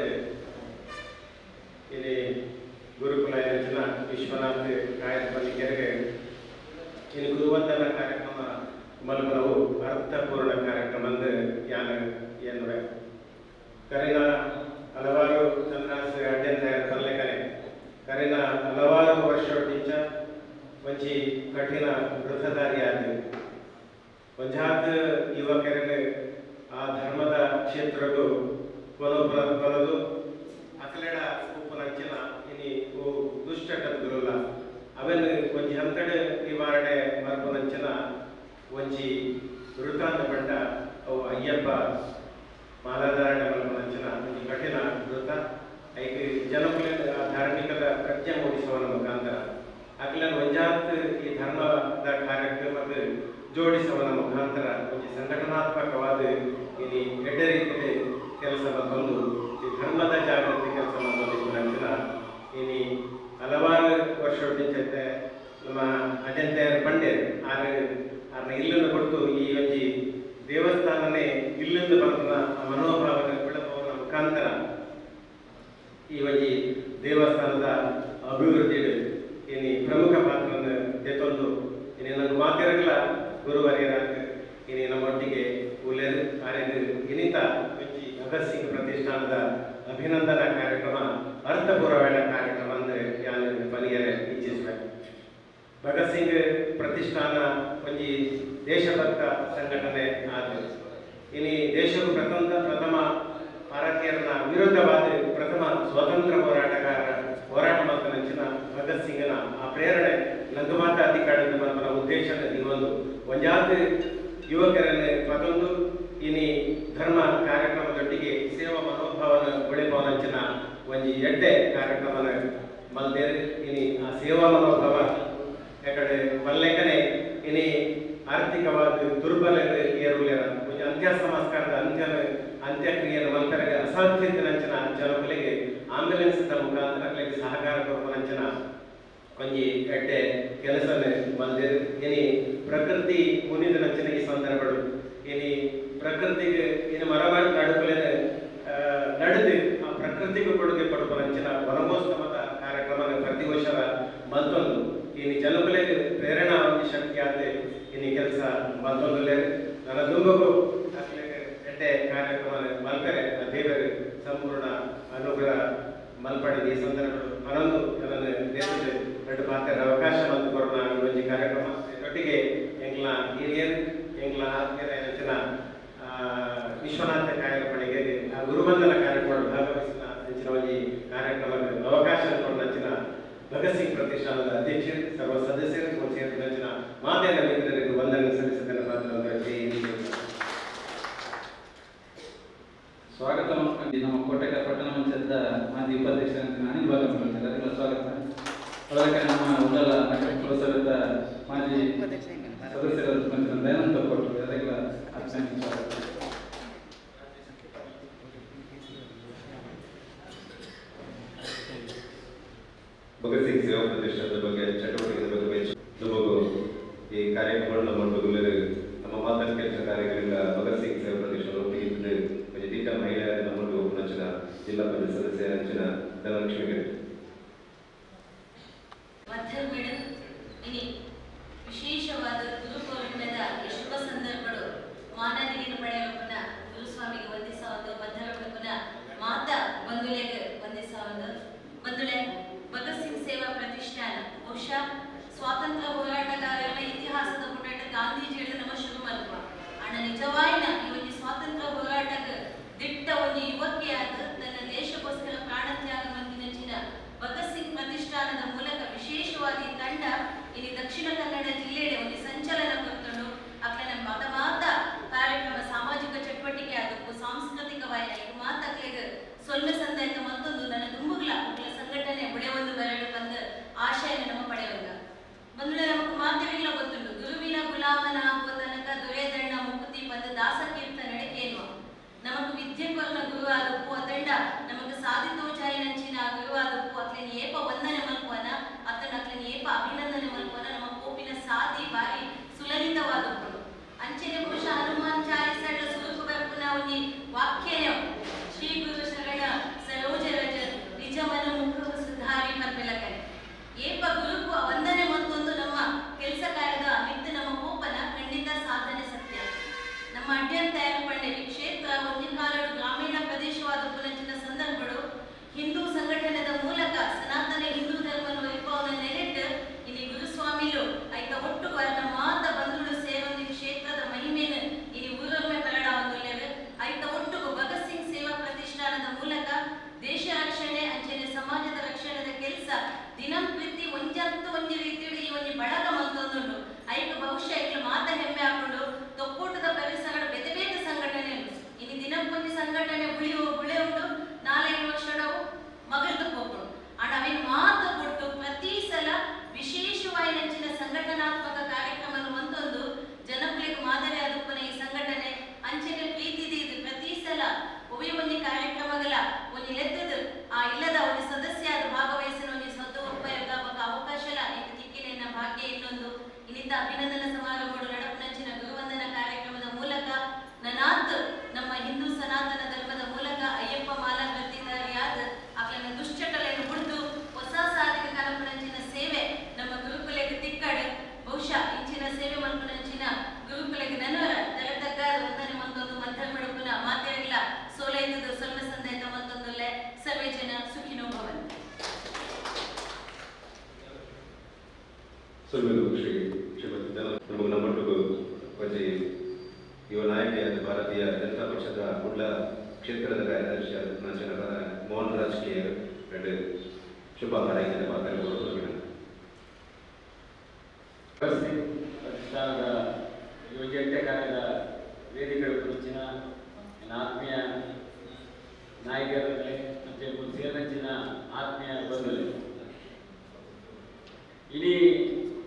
ಇಲ್ಲಿ ಗುರುಕುಲ ಯೋಜನ ವಿಶ್ವನಾಥ್ ಕಾಯತ್ಪಲ್ಲಿಕೆರೆಗೆ ಇಲ್ಲಿ ಗುರುವಂದನಾ ಕಾರ್ಯಕ್ರಮ ಮಲ್ಪನವು ಅರ್ಥಪೂರ್ಣ ಕಾರ್ಯಕ್ರಮ ಅಂದು ಯಾನ ಏನುವೆ ಕರಿನ ಹಲವಾರು ಚಂದ್ರಾಸ ಅಡ್ಯಂತ ತರಲೆಕನೆ ಕರಿನ ಹಲವಾರು ವರ್ಷ ಒಂಜಿ ಕಠಿಣ ವೃಥದಾರಿಯಾದ ಒಂಜಾತ್ ಯುವಕರಿಗೆ ಆ ಧರ್ಮದ ಕ್ಷೇತ್ರಗಳು ಕೊಲೊಬ್ಬರ ಕೊಲದು ಅಕಲೆಡ ಉಪನಂಚಿನ ಇನಿ ಓ ದುಷ್ಟ ಕದ್ಗುರುಲ್ಲ ಅವೆನ್ ಒಂಜಿ ಹಂತಡೆ ನಿವಾರಣೆ ಮರ್ಪುನಂಚಿನ ಒಂಜಿ ವೃತ್ತಾಂತ ಪಂಡ ಅವು ಅಯ್ಯಪ್ಪ ಮಾಲಾಧಾರಣೆ ಮಲ್ಪುನಂಚಿನ ಒಂಜಿ ಕಠಿಣ ವೃತ್ತ ಐದು ಜನಕುಲ ಧಾರ್ಮಿಕದ ಪ್ರಜ್ಞೆ ಮೂಡಿಸುವನ ಮುಖಾಂತರ ಅಕ್ಲನ್ ಒಂಜಾತ್ ಈ ಧರ್ಮದ ಕಾರ್ಯಕ್ರಮದ ಜೋಡಿಸುವನ ಮುಖಾಂತರ ಒಂದು ಸಂಘಟನಾತ್ಮಕವಾದ ಇಲ್ಲಿ ಎಡ್ಡ ರೀತಿಯಲ್ಲಿ ಕೆಲಸ ಬಂದು ಈ ಧರ್ಮದ ಜಾಗೃತಿ ಕೆಲಸ ಬಂದು ನಂತರ ಇನಿ ಹಲವಾರು ವರ್ಷದಿಂದ ನಮ್ಮ ಅಜಂತೆಯರ ಪಂಡೆ ಆರು ಆರನ್ನ ಇಲ್ಲನ್ನು ಕೊಟ್ಟು ಈ ಒಂಜಿ ದೇವಸ್ಥಾನನೇ ಇಲ್ಲಿಂದ ಬಂದ ಮನೋಭಾವದ ಬೆಳಪವನ ಮುಖಾಂತರ ಈ ಒಂಜಿ ದೇವಸ್ಥಾನದ ಅಭಿವೃದ್ಧಿ ಇನಿ ಪ್ರಮುಖ ಪಾತ್ರವನ್ನು ತೆತ್ತೊಂದು ಇನಿ ನನ್ನ ಮಾತಿರಗಳ ಗುರುವರ್ಯರಾಗ ಇನಿ ನಮ್ಮೊಟ್ಟಿಗೆ ಉಲೇರು ಆರೆದು ಇನಿತ ಒಂಜಿ ಭಗತ್ ಸಿಂಗ್ ಪ್ರತಿಷ್ಠಾನದ ಅಭಿನಂದನಾ ಕಾರ್ಯಕ್ರಮ ಅರ್ಥಪೂರ್ವವಾದ ಕಾರ್ಯಕ್ರಮ ಅಂದರೆ ಯಾನು ಬನಿಯರೆ ಇಚ್ಛಿಸಬೇಕು ಭಗತ್ ಸಿಂಗ್ ಪ್ರತಿಷ್ಠಾನ ಒಂಜಿ ದೇಶಭಕ್ತ ಸಂಘಟನೆ ಆದ ಇನಿ ದೇಶದ ಪ್ರಥಮ ಪ್ರಥಮ ಭಾರತೀಯರನ್ನ ವಿರುದ್ಧವಾದ ಪ್ರಥಮ ಸ್ವತಂತ್ರ ಹೋರಾಟಗಾರ ಹೋರಾಟ ಮಂತ್ರಿನ ಭಗತ್ ಸಿಂಗ್ನ ಆ ಪ್ರೇರಣೆ ಲಘುಮಾತ ಅಧಿಕಾರದ ಮಂತ್ರ ಉದ್ದೇಶ ಈ ಒಂದು ಒಂಜಾತ್ ಯುವಕರನ್ನು ಪದೊಂದು ಸಂಸ್ಕಾರದ ಅಂತ್ಯ ಅಂತ್ಯಕ್ರಿಯೆಯನ್ನು ಮಲ್ಪೆರಗೆ ಅಸಾಧ್ಯತೆನಂಚಿನ ಜನಗಳಿಗೆ ಆಂಬ್ಯುಲೆನ್ಸ್ದ ಮುಖಾಂತರ ಅಲ್ಲಿಗೆ ಸಹಕಾರ ಕೊಡುವಂಚಿನ ಒಂಜಿ ಎಡ್ಡೆ ಕೆಲಸನೆ ಬಂದಿರು ಇನಿ ಪ್ರಕೃತಿ ಮುನಿದ ನಂಚಿನ ಈ ಸಂದರ್ಭಗಳು ಇನಿ ಪ್ರಕೃತಿಗೆ ಇನ್ನು ಮರವಾಡಿ ನಡುಕಲೇನೆ ನಡೆದು ಆ ಪ್ರಕೃತಿಗೂ ಕೊಡುಗೆ ಕೊಡುವ ನಂಚಿನ ವನಮೋತ್ಸವದ ಕಾರ್ಯಕ್ರಮ ಪ್ರತಿ ವರ್ಷ ಮತ್ತೊಂದು ಇನ್ನು ಜನಗಳಿಗೆ ಪ್ರೇರಣಾ ಒಂದು ಶಕ್ತಿ ಆದ ಇನ್ನು ಕೆಲಸ ಮತ್ತೊಂದು ನನ್ನ ದುಂಬಗೂ ಎಡ್ಡೆ ಕಾರ್ಯಕ್ರಮ ಮಲ್ಪೆರೆ ಆ ದೇವರ ಸಂಪೂರ್ಣ ಅನುಗ್ರಹ ಮಲ್ಪಡಿದ ಈ ಸಂದರ್ಭಗಳು ಹನ್ನೊಂದು ನನ್ನ ದೇಶದ ಎರಡು ಮಾತಾಡ ಅವಕಾಶ ಮತ್ತು ಕೊರೋನಾ ಈ ಒಂದು ಕಾರ್ಯಕ್ರಮ ಒಟ್ಟಿಗೆ ಎಂಗ್ಲ ಹಿರಿಯರು ಎಂಗ್ಲ ಆತ್ಮೀಯರ ಹೆಚ್ಚಿನ ಆ, ವಿಶ್ವನಾಥ ಕಾರ್ಯಕ್ರಮಗಳಿಗೆ ಆ ಗುರುವಂದನ ಕಾರ್ಯಕ್ರಮ ಭಾಗವಹಿಸಿದ ಹೆಚ್ಚಿನ ಒಂದು ಕಾರ್ಯಕ್ರಮಕ್ಕೆ ಅವಕಾಶ ಕೊಟ್ಟ ಹೆಚ್ಚಿನ ಭಗತ್ ಸಿಂಗ್ ಪ್ರತಿಷ್ಠಾನದ ಅಧ್ಯಕ್ಷರು ಸರ್ವ ಸದಸ್ಯರು ಮತ್ತು ಸೇರಿದ ಹೆಚ್ಚಿನ ಮಾಧ್ಯಮ ಮಿತ್ರರಿಗೂ ವಂದನೆ ಸಲ್ಲಿಸಿದ್ದನ್ನು ಮಾತ್ರ ಜೈ ಹಿಂದ್. ಸ್ವಾಗತ ಮಾಡ್ಕೊಂಡು ನಮ್ಮ ಕೋಟೆಗ ಪಟ್ಟಣ ಪಂಚಾಯತ್ ಮಾಜಿ ಉಪಾಧ್ಯಕ್ಷ ಅನಿಲ್ ಭಾಗವತ್ ಎಲ್ಲರಿಗೂ ಸ್ವಾಗತ ಅದಕ್ಕೆ ನಮ್ಮ ಉಂಡಲ ನಗರ ಪುರಸಭೆದ ಮಾಜಿ ಸದಸ್ಯರಾದ ಪಂಚಾಯತ್ ದಯಾನಂದ ಕೊಟ್ಟರು ಅದಕ್ಕೆಲ್ಲ ಅತ್ಯಂತ ಸ್ವಾಗತ ಭಗತ್ ಸಿಂಗ್ ಸೇವಾ ಪ್ರತಿಷ್ಠಾನದ ಬಗ್ಗೆ ಚಟುವಟಿಕೆ ಬಗ್ಗೆ ನಮಗೂ ಈ ಕಾರ್ಯಕ್ರಮಗಳನ್ನ ಮಾಡುವುದಿಲ್ಲ ನಮ್ಮ ಮಾತನ್ನ ಕೆಲಸ ಕಾರ್ಯಗಳಿಂದ ಭಗತ್ ಸಿಂಗ್ ಸೇವಾ ಪ್ರತಿಷ್ಠಾನ ಒಟ್ಟಿಗೆ ಇದ್ದು ಒಂದು ದೀಟ ಮಹಿಳೆಯರ ನಮ್ಮನ್ನು ನಂಚಿನ ಜಿಲ್ಲಾ ಪಂಚಾಯತ್ ಸದಸ್ಯ ನಂಚಿನ ಧನಲಕ್ಷ್ಮಿಗೆ ಮಧ್ಯ ಮೇಡಮ್ ಇನಿ ವಿಶೇಷವಾದ ಗುರು ಪೌರ್ಣಿಮೆದ ಈ ಶುಭ ಸಂದರ್ಭಗಳು ಮಾನದಿಗಿನ ಪಡೆಯಲಪ್ಪನ ಗುರುಸ್ವಾಮಿಗೆ ವಂದಿಸಾವಂದು ಮಧ್ಯರಪ್ಪನ ಮಾತ ಬಂಧುಲೆಗೆ ವಂದಿಸಾವಂದು ಬಂಧುಲೆ ಭಗತ್ ಸಿಂಗ್ ಸೇವಾ ಪ್ರತಿಷ್ಠಾನ ಬಹುಶಃ ಸ್ವಾತಂತ್ರ್ಯ ಹೋರಾಟಗಾರರ ಇತಿಹಾಸದ ಪುಟಾಟ ಗಾಂಧೀಜಿയുടെ ನಮ್ಮ ಶುರು ಮಲ್ಪುವ ಅಣ್ಣ ನಿಜವಾಯಿನ ಈ ಒಂದು ಸ್ವಾತಂತ್ರ್ಯ ಹೋರಾಟಕ್ಕೆ ದಿಟ್ಟ ಒಂದು ಯುವಕಿಯಾದ ತನ್ನ ದೇಶಕ್ಕೋಸ್ಕರ ಪ್ರಾಣತ್ಯಾಗ ಮಂದಿನ ಭಗತ್ ಸಿಂಗ್ ಪ್ರತಿಷ್ಠಾನದ ಮೂಲಕ ವಿಶೇಷವಾಗಿ ತಂಡ ಇಲ್ಲಿ ದಕ್ಷಿಣ ಕನ್ನಡ ಜಿಲ್ಲೆಯ ಒಂದು ಸಂಚಲನ ಕೊರ್ತಂಡು ಅಕ್ಕನ ಮತ ಮಾತ ಕಾರ್ಯಕ್ರಮ ಸಾಮಾಜಿಕ ಚಟುವಟಿಕೆ ಅದಕ್ಕೂ ಸಾಂಸ್ಕೃತಿಕವಾಗಿ ಇದು ಮಾತಕ್ಲೆಗ್ ಸೊಲ್ಮೆ ಸಂದಾಯಕ ಮತ್ತೊಂದು ನನ್ನ ತುಂಬುಗಳ ಅಕ್ಕಲ ಸಂಘಟನೆ ಒಂದು ಬರಲು ಬಂದ ಆಶಯ ನಮ್ಮ ಪಡೆಯುವಂಗ ಬಂದ್ರೆ ನಮకు ಮಾತವಿಲ್ಲ ಗೊತ್ತುಂಟು ಗುರುವಿನ ಗುಲಾಮನಾಗುವ ತನಕ ದೊರೆದಣ್ಣ ಮುಕುತಿ ಪದ ದಾಸ ಕೀರ್ತನೆ ಕೇಳುವ ನಮకు ವಿದ್ಯೆ ಕೊರನ ಗುರು ಆದಪ್ಪು ಅತಂಡ ನಮకు ಸಾಧಿತೋಚಾಯಿ ನಂಚಿನ ಗುರು ಆದಪ್ಪು ಅತ್ಲೆನ್ ಏಪ ವಂದನೆ ಮಲ್ಪುವನ ಅತನ ಅತ್ಲೆನ್ ಏಪ ಅಭಿನಂದನೆ ಮಲ್ಪುವನ ನಮ್ಮ ಕೋಪಿನ ಸಾಧಿ ಬಾರಿ ಸುಲಲಿತವಾದಪ್ಪು ಅಂಚನೆ ಬಹುಶಃ ಹನುಮಾನ್ ಚಾಲಿಸಡ ಸುರುಕು ಬರ್ಪುನ ಒಂಜಿ ವಾಕ್ಯಯ ಶ್ರೀ ಗುರು ಶರಣ ಸರೋಜ ರಜ ನಿಜ ಮನ ಮುಖ ಸುಧಾರಿ ಮರ್ಪೆಲಕನೆ ಏಪ ಗುರುಕು ವಂದನೆ ಮತ್ತೊಂದು ನಮ್ಮ ಕೆಲಸ ಕಾರ್ಯದ ಮಿತ್ತು ನಮ್ಮ ಕೋಪನ ಖಂಡಿತ ಸಾಧನೆ ಸತ್ಯ ನಮ್ಮ ಅಡ್ಯನ್ ತಯಾರು ಪಂಡೆವಿ ಕ್ಷೇತ್ರ ಒಂದು ಕಾಲಡು ಗ್ರಾಮೀಣ ಪ್ರದೇಶವಾದ ಪುನಂಚಿನ ಸಂದರ್ಭಗಳು ಹಿಂದೂ ಸಂಘಟನೆದ ಮೂಲಕ ಸನಾತನ ಹಿಂದೂ ಧರ್ಮವನ್ನು ವೈಭವನ ನೆಲೆಟ್ಟು ಇಲ್ಲಿ ಗುರುಸ್ವಾಮಿಲು ಐತ ಒಟ್ಟು ವರ್ಣ ಮಾತ ಬಂಧುಗಳು ಸೇರೊಂದಿ ಕ್ಷೇತ್ರದ ಮಹಿಮೆನ ಇಲ್ಲಿ ಊರೊಮ್ಮೆ ಪರಡ ಒಂದುಲ್ಲೇವೆ ಐತ ಒಟ್ಟುಗು ಭಗತ್ ಸಿಂಗ್ ಸೇವಾ ಪ್ರತಿಷ್ಠಾನದ ಮೂಲಕ ದೇಶ ರಕ್ಷಣೆ ಅಂಚನೆ ಸಮಾಜದ ರಕ್ಷಣೆದ ಕೆಲಸ ದಿನಂಪ್ರತಿ ಒಂಜಂತು ಒಂಜಿ ರೀತಿಯಲ್ಲಿ ಈ ಒಂಜಿ ಬಳಗ ಮಲ್ತೊಂದುಂಡು ಐಕ ಬಹುಶಃ ಐಕ್ಲ ಮಾತ ಹೆಮ್ಮೆ ಹಾಕೊಂಡು ತೊಕ್ಕೋಟದ ಪರಿಸರ ಬೇತೆ ಬೇತೆ ಸಂಘಟನೆ ಉಂಟು ಇನ್ನು ದಿನಕ್ಕೊಂದು ಸಂಘಟನೆ ಉಳಿಯುವ ಗುಳೆ ಉಂಟು ನಾಲ್ಕು ವರ್ಷಡವು ಮಗಳ್ದು ಹೋಗ್ಕೊಂಡು ಆಡ ಅವೇನು ಮಾತು ಕೊಟ್ಟು ಪ್ರತಿ ಸಲ ವಿಶೇಷವಾಗಿ ನೆಚ್ಚಿನ ಸಂಘಟನಾತ್ಮಕ ಕಾರ್ಯಕ್ರಮ ಒಂದೊಂದು ಜನಪ್ರಿಯ ಮಾದರಿ ಆದಪ್ಪನ ಈ ಸಂಘಟನೆ ಅಂಚೆಗೆ ಪ್ರೀತಿ ಇದು ಪ್ರತಿ ಸಲ ಒಬ್ಬ ಒಂದು ಕಾರ್ಯಕ್ರಮಗಳ ಒಂದು ಲೆತ್ತದ ಆ ಇಲ್ಲದ ಒಂದು ಸದಸ್ಯ ಆದ ಭಾಗವಹಿಸಿನ ಒಂದು ಸ್ವತ ಉಪಯೋಗ ఒక ಅವಕಾಶಲ ಇದು ತಿಕ್ಕಿನ ಭಾಗ್ಯ ಇನ್ನೊಂದು ಇನ್ನಿತ ಅಭಿನಂದನಾ ಸಮಾರಂಭಗಳು ನಡಪನಂಚಿನ ಗುರುವಂದನ ಕಾರ್ಯಕ್ರಮದ ಮೂಲಕ ನನಾತ್ ನಮ್ಮ ಹಿಂದೂ ಸನಾತನ ಧರ್ಮದ ಮೂಲಕ ಅಯ್ಯಪ್ಪ ಮಾಲಾ ವೃತ್ತಿಧಾರಿಯಾದ ಅಕ್ಲನ ದುಶ್ಚಟಲೆಯನ್ನು ಬಿಡ್ದು ಹೊಸ ಸಾಧಕ ಕಲ್ಪನಂಚಿನ ಸೇವೆ ನಮ್ಮ ಗುರುಕುಲೆಗೆ ತಿಕ್ಕಡ್ ಬಹುಶಃ ಇಂಚಿನ ಸೇವೆ ಮಲ್ಪನಂಚಿನ ಗುರುಕುಲೆಗೆ ನನವರ ತೆರೆತಗ್ಗಾದ ವಂದನೆ ಮತ್ತೊಂದು ಮಧ್ಯ ಮಡುಪುನ ಮಾತೆಲ್ಲ ಸೋಲೈತದ ಸ್ವಲ್ಪ ಸಂದೇತ ಮತ್ತೊಂದುಲ್ಲೆ ಸರ್ವೇ ಜನ ಸುಖಿನೋ ಭವಂತು ಸುಳ್ಳು ಶ್ರೀ ಶ್ರೀಮತಿ ಧನ ನಮಗೆ ನಮ್ಮೊಟ್ಟಿಗೂ ಒಂಜಿ ಯುವ ನಾಯಕಿಯಾದ ಭಾರತೀಯ ಜನತಾ ಪಕ್ಷದ ಕುಡ್ಲ ಕ್ಷೇತ್ರದ ಕಾರ್ಯದರ್ಶಿ ಆದ ನಂಚಿನ ಮೋಹನ್ ರಾಜ್ ಕೆ ಎರಡು ಶುಭ ಹಾರೈಕೆಯ ಮಾತಾಡಬಹುದು ಭಗತ್ ಸಿಂಗ್ ಪ್ರತಿಷ್ಠಾನದ ಯೋಗ್ಯತೆ ಕಾರ್ಯದ ವೇದಿಕೆಗಳ ಕುರಿಚಿನ ನನ್ನ ಆತ್ಮೀಯ ನಾಯಕರಲ್ಲಿ ಮತ್ತು ಸೇರಿದಂಚಿನ ಆತ್ಮೀಯ ಬಂಧುಗಳು ಇಡೀ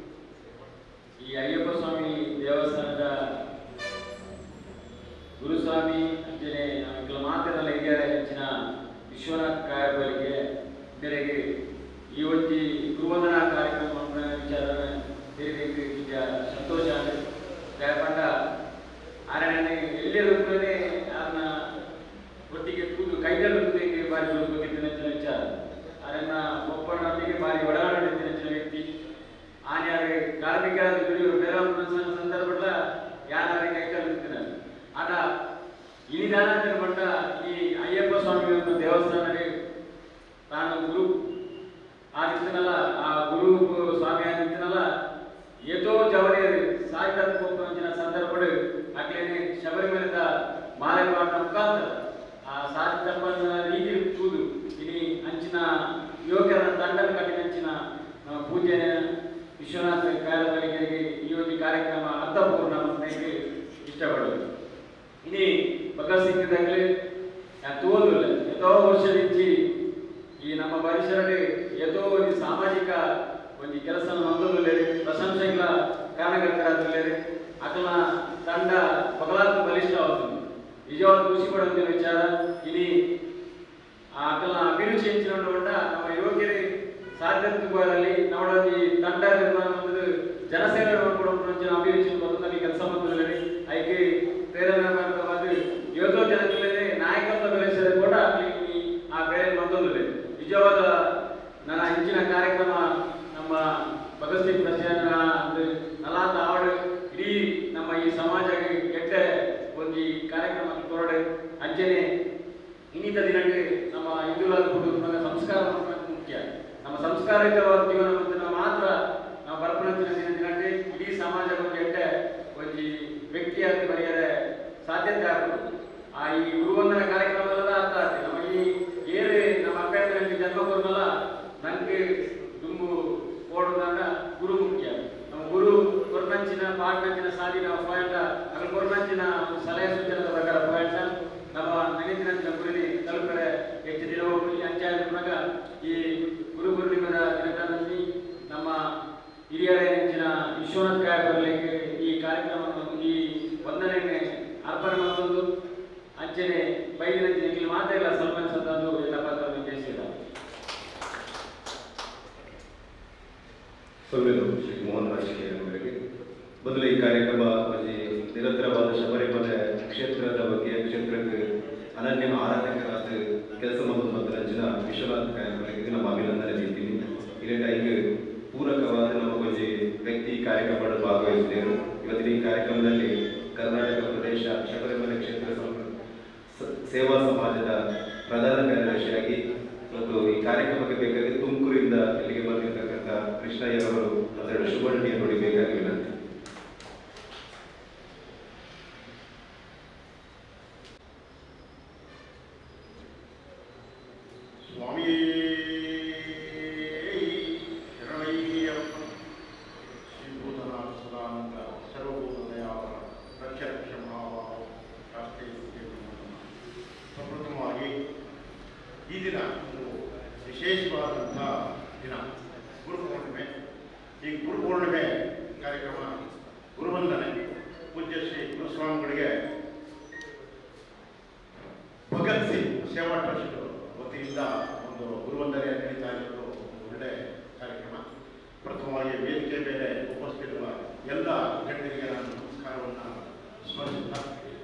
ಈ ಅಯ್ಯಪ್ಪ ಸ್ವಾಮಿ ದೇವಸ್ಥಾನದ ಗುರುಸ್ವಾಮಿ ಗುರುಸ್ವಾಮಿ ಅಂಚನೆ ಕೆಲ ಮಾತಿರಲ್ಲ ಹಿರಿಯರ ಹೆಚ್ಚಿನ ವಿಶ್ವನಾಥ್ ಕಾಯಬರಿಗೆ ಮೇರೆಗೆ ಈ ಒಂಜಿ ಗುರುವಂದನಾ ಕಾರ್ಯಕ್ರಮ ವಿಚಾರ ಬೇರೆ ಈಗ ಸಂತೋಷ ಕಾಯಪಂಡ ಆರನೇ ಎಲ್ಲಿರುತ್ತದೆ ಅದನ್ನ ಒಟ್ಟಿಗೆ ಕೂದು ಕೈಗಲ್ಲುವುದಕ್ಕೆ ಬಾರಿ ಬಗ್ಗೆ ನೆಚ್ಚಿನ ವಿಚಾರ ಅದನ್ನ ಒಪ್ಪನೊಟ್ಟಿಗೆ ಬಾರಿ ಒಡನಾಡ ನೆಚ್ಚಿನ ವ್ಯಕ್ತಿ ಆನೆಯಾಗೆ ಕಾರ್ಮಿಕರ ದುಡಿಯೋರು ಬೇರೆ ಸಂದರ್ಭದ ಯಾರಿಗೆ ಕೈಕಲ್ಲು ಆಟ ಇಳಿದಾನ ತಿರುಮಂಡ ಈ ಅಯ್ಯಪ್ಪ ಸ್ವಾಮಿ ಒಂದು ದೇವಸ್ಥಾನಕ್ಕೆ ತಾನು ಗುರು ಆಗಿದ್ದನಲ್ಲ ಆ ಗುರು ಸ್ವಾಮಿ ಆಗಿದ್ದನಲ್ಲ ಏತೋ ಜವಳಿ ಸಾಯ್ತಾ ಹೋಗುವಂಚಿನ ಸಂದರ್ಭಗಳು ಅಕ್ಲೇನೆ ಶಬರಿಮಲೆದ ಮಾಲೆ ಮಾಡ ಮುಖಾಂತರ ಆ ಸಾಧ್ಯಪ್ಪನ ರೀತಿ ಕೂದು ಇನಿ ಅಂಚಿನ ಯುವಕರ ತಂಡದ ಕಟ್ಟಿನ ಅಂಚಿನ ಆ, ಪೂಜ್ಯ ವಿಶ್ವನಾಥ ಕಾಯಲಗಳಿಗೆ ಈ ಒಂದು ಕಾರ್ಯಕ್ರಮ ಅರ್ಥಪೂರ್ಣ ಅಂತ ಇಷ್ಟಪಡೋದು ಇನಿ ಭಗತ್ ಸಿಂಗ್ ದಾಗಲಿ ತೋಲಿಲ್ಲ ಎಷ್ಟೋ ವರ್ಷದಿಂಚಿ ಈ ನಮ್ಮ ಪರಿಸರಕ್ಕೆ ಎಷ್ಟೋ ಒಂದು ಸಾಮಾಜಿಕ ಒಂದು ಕೆಲಸ ಹೊಂದೋದಿಲ್ಲ ಪ್ರಶಂಸೆಗಳ ಕಾರಣಕರ್ತರಾದಿಲ್ಲ ಅಕಲ ತಂಡ ಬಗಲಾದ ಬಲಿಷ್ಠ అవుతుంది నిజవాದ ಖುಷಿ ಪಡುವಂತ ವಿಚಾರ ಇನಿ ಆ ಅಕಲ ಅಭಿರುಚಿ ಹೆಚ್ಚಿನೊಂಡ ನಮ್ಮ ಯುವಕರಿಗೆ ಸಾಧ್ಯತೆಗಳಲ್ಲಿ ನಮ್ಮ ಈ ತಂಡ ನಿರ್ಮಾಣ ಒಂದು ಜನಸೇವೆ ಮಾಡ್ಕೊಡೋ ಅಭಿರುಚಿ ಬಂದು ಕೆಲಸ ಬಂದಿಲ್ಲ ಐಕೆ ಪ್ರೇರಣೆ ಮಾಡ್ಕೊಂಡು ಇವತ್ತೋ ಜನಗಳಲ್ಲಿ ನಾಯಕತ್ವ ಬೆಳೆಸಿದ ಕೂಡ ಈ ಆ ಪ್ರೇರಣೆ ಬಂದೊಂದಿಲ್ಲ ನಿಜವಾದ ನನ್ನ ಹೆಚ್ಚಿನ ಕಾರ್ಯಕ್ರಮ ನಮ್ಮ ಭಗತ್ ಸಿಂಗ್ ಪ್ರಚಾರ ಅಂದ್ರೆ ನಲಾತ ಆವಡು ಇಡೀ ನಮ್ಮ ಈ ಸಮಾಜಕ್ಕೆ ಕೆಟ್ಟ ಒಂದು ಈ ಕಾರ್ಯಕ್ರಮ ಕೊರಡೆ ಅಂಚನೆ ಇನ್ನಿತ ದಿನಕ್ಕೆ ನಮ್ಮ ಹಿಂದೂಲಾದ ಕುಟುಂಬದ ಸಂಸ್ಕಾರ ಮುಖ್ಯ ನಮ್ಮ ಸಂಸ್ಕಾರಯುತವಾದ ಜೀವನ ಬಂದ ಮಾತ್ರ ನಾವು ಬರಪಣಂಚಿನ ದಿನ ದಿನಕ್ಕೆ ಇಡೀ ಸಮಾಜ ಒಂದು ಎಟ್ಟ ಒಂದು ವ್ಯಕ್ತಿಯಾಗಿ ಬರೆಯದ ಸಾಧ್ಯತೆ ಆಗ್ತದೆ ಆ ಈ ಗುರುವಂದನ ಕಾರ್ಯಕ್ರಮದ ಅರ್ಥ ಆಗ್ತದೆ ನಮ್ಮ ಈ ಏರು ನಮ್ಮ ಅಕ್ಕ ನನಗೆ ಜನ್ಮ ಕೊಡಲ್ಲ ನನಗೆ ದುಂಬು ಓಡುದಾಗ ಗುರು ಮುಖ್ಯ ನಮ್ಮ ಗುರು ಕೊರ್ನಂಚಿನ ಪಾಟ್ನಂಚಿನ ಸಾಲಿನ ಪಾಯಿಂಟ್ ಅದ್ರ ಕೊರ್ನಂಚಿನ ಸಲಹೆ ಸೂಚನದ ಪ್ರಕಾರ ಪಾಯಿಂಟ್ ನಮ್ಮ ನನಿತಿನಂಚಿನ ಗುರುನಿ ತಲುಪರೆ ಹೆಚ್ಚು ದಿನ ಹೋಗಿ ಅಂಚಾಯದಾಗ ಈ ಗುರು ಪೂರ್ಣಿಮೆದ ದಿನದಲ್ಲಿ ನಮ್ಮ ಹಿರಿಯರ ನೆಚ್ಚಿನ ವಿಶ್ವನಾಥ್ ಕಾಯಬರಲಿಕ್ಕೆ ಈ ಕಾರ್ಯಕ್ರಮವನ್ನು ಈ ವಂದನೆಗೆ ಅರ್ಪಣೆ ಮಾಡೋದು ಅಂಚನೆ ಬೈದಿನ ಇಲ್ಲಿ ಮಾತೆಲ್ಲ ಸನ್ಮಾನಿಸೋದು ಎಲ್ಲ ಪಾತ್ರವನ್ನು ಉದ್ದೇಶಿಸಿದ್ದಾರೆ ಸೊಲ್ಮೆಲು ಶ್ರೀ ಮೋಹನ್ ರಾಜಕೀಯ ಮೇರೆಗೆ ಮೊದಲು ಈ ಕಾರ್ಯಕ್ರಮ ಒಂಜಿ ನಿರಂತರವಾದ ಶಬರಿಮಲೆ ಕ್ಷೇತ್ರದ ಬಗ್ಗೆ ಕ್ಷೇತ್ರಕ್ಕೆ ಅನನ್ಯ ಆರಾಧಕರಾದ ಕೆಲಸ ಮತ್ತು ಮಂತ್ರಂಚಿನ ವಿಶ್ವನಾಥ್ ಕಾರ್ಯಕ್ರಮಕ್ಕೆ ನಮ್ಮ ಅಭಿನಂದನೆ ನೀಡ್ತೀನಿ ಇಲ್ಲಿಂದ ಈಗ ಪೂರಕವಾದ ನಮ್ಮ ಒಂಜಿ ವ್ಯಕ್ತಿ ಕಾರ್ಯಕ್ರಮದಲ್ಲಿ ಭಾಗವಹಿಸಿದರು ಇವತ್ತಿನ ಈ ಕಾರ್ಯಕ್ರಮದಲ್ಲಿ ಕರ್ನಾಟಕ ಪ್ರದೇಶ ಶಬರಿಮಲೆ ಕ್ಷೇತ್ರ ಸಂ- ಸ- ಸೇವಾ ಸಮಾಜದ ಪ್ರಧಾನ ಕಾರ್ಯದರ್ಶಿಯಾಗಿ ಮತ್ತು ಈ ಕಾರ್ಯಕ್ರಮಕ್ಕೆ ಬೇಕಾಗಿ ತುಮಕೂರಿಂದ ಇಲ್ಲಿಗೆ ಬಂದಿರತಕ್ಕಂಥ ಕೃಷ್ಣಯ್ಯರವರು ಒಂದೆರಡು ಶುಭಾಶಯ ನುಡಿಬೇಕಾಗಿ ವಿನಂತಿ ಸ್ವಾಮಿ ಶರಣಯ್ಯಪ್ಪ ಶ್ರೀಭೂತನಾಥ ಸದಾನಂದ ಸರ್ವಭೂತದಯಾವರ ರಕ್ಷ ರಕ್ಷ ಮಹಾಭಾವ ರಾಷ್ಟ್ರೀಯ ಪ್ರಪ್ರಥಮವಾಗಿ ಈ ದಿನ ಒಂದು ವಿಶೇಷವಾದಂಥ ದಿನ ಗುರು ಪೂರ್ಣಿಮೆ ಈ ಗುರು ಪೂರ್ಣಿಮೆ ಕಾರ್ಯಕ್ರಮ ಗುರುವಂದನೆ ಪೂಜ್ಯ ಶ್ರೀ ಗುರುಸ್ವಾಮಿಗಳಿಗೆ ಭಗತ್ ಸಿಂಗ್ ಸೇವಾ ಟ್ರಸ್ಟ್ ವತಿಯಿಂದ ಒಂದು ಗುರುವಂದನೆ ನಡೀತಾ ಇರೋದು ಒಂದು ಒಳ್ಳೆ ಕಾರ್ಯಕ್ರಮ ಪ್ರಥಮವಾಗಿ ವೇದಿಕೆ ಮೇಲೆ ಉಪಸ್ಥಿತಿರುವ ಎಲ್ಲ ಗಣ್ಯರಿಗೆ ನಾನು ನಮಸ್ಕಾರವನ್ನು ಸ್ಮರಿಸುತ್ತಾ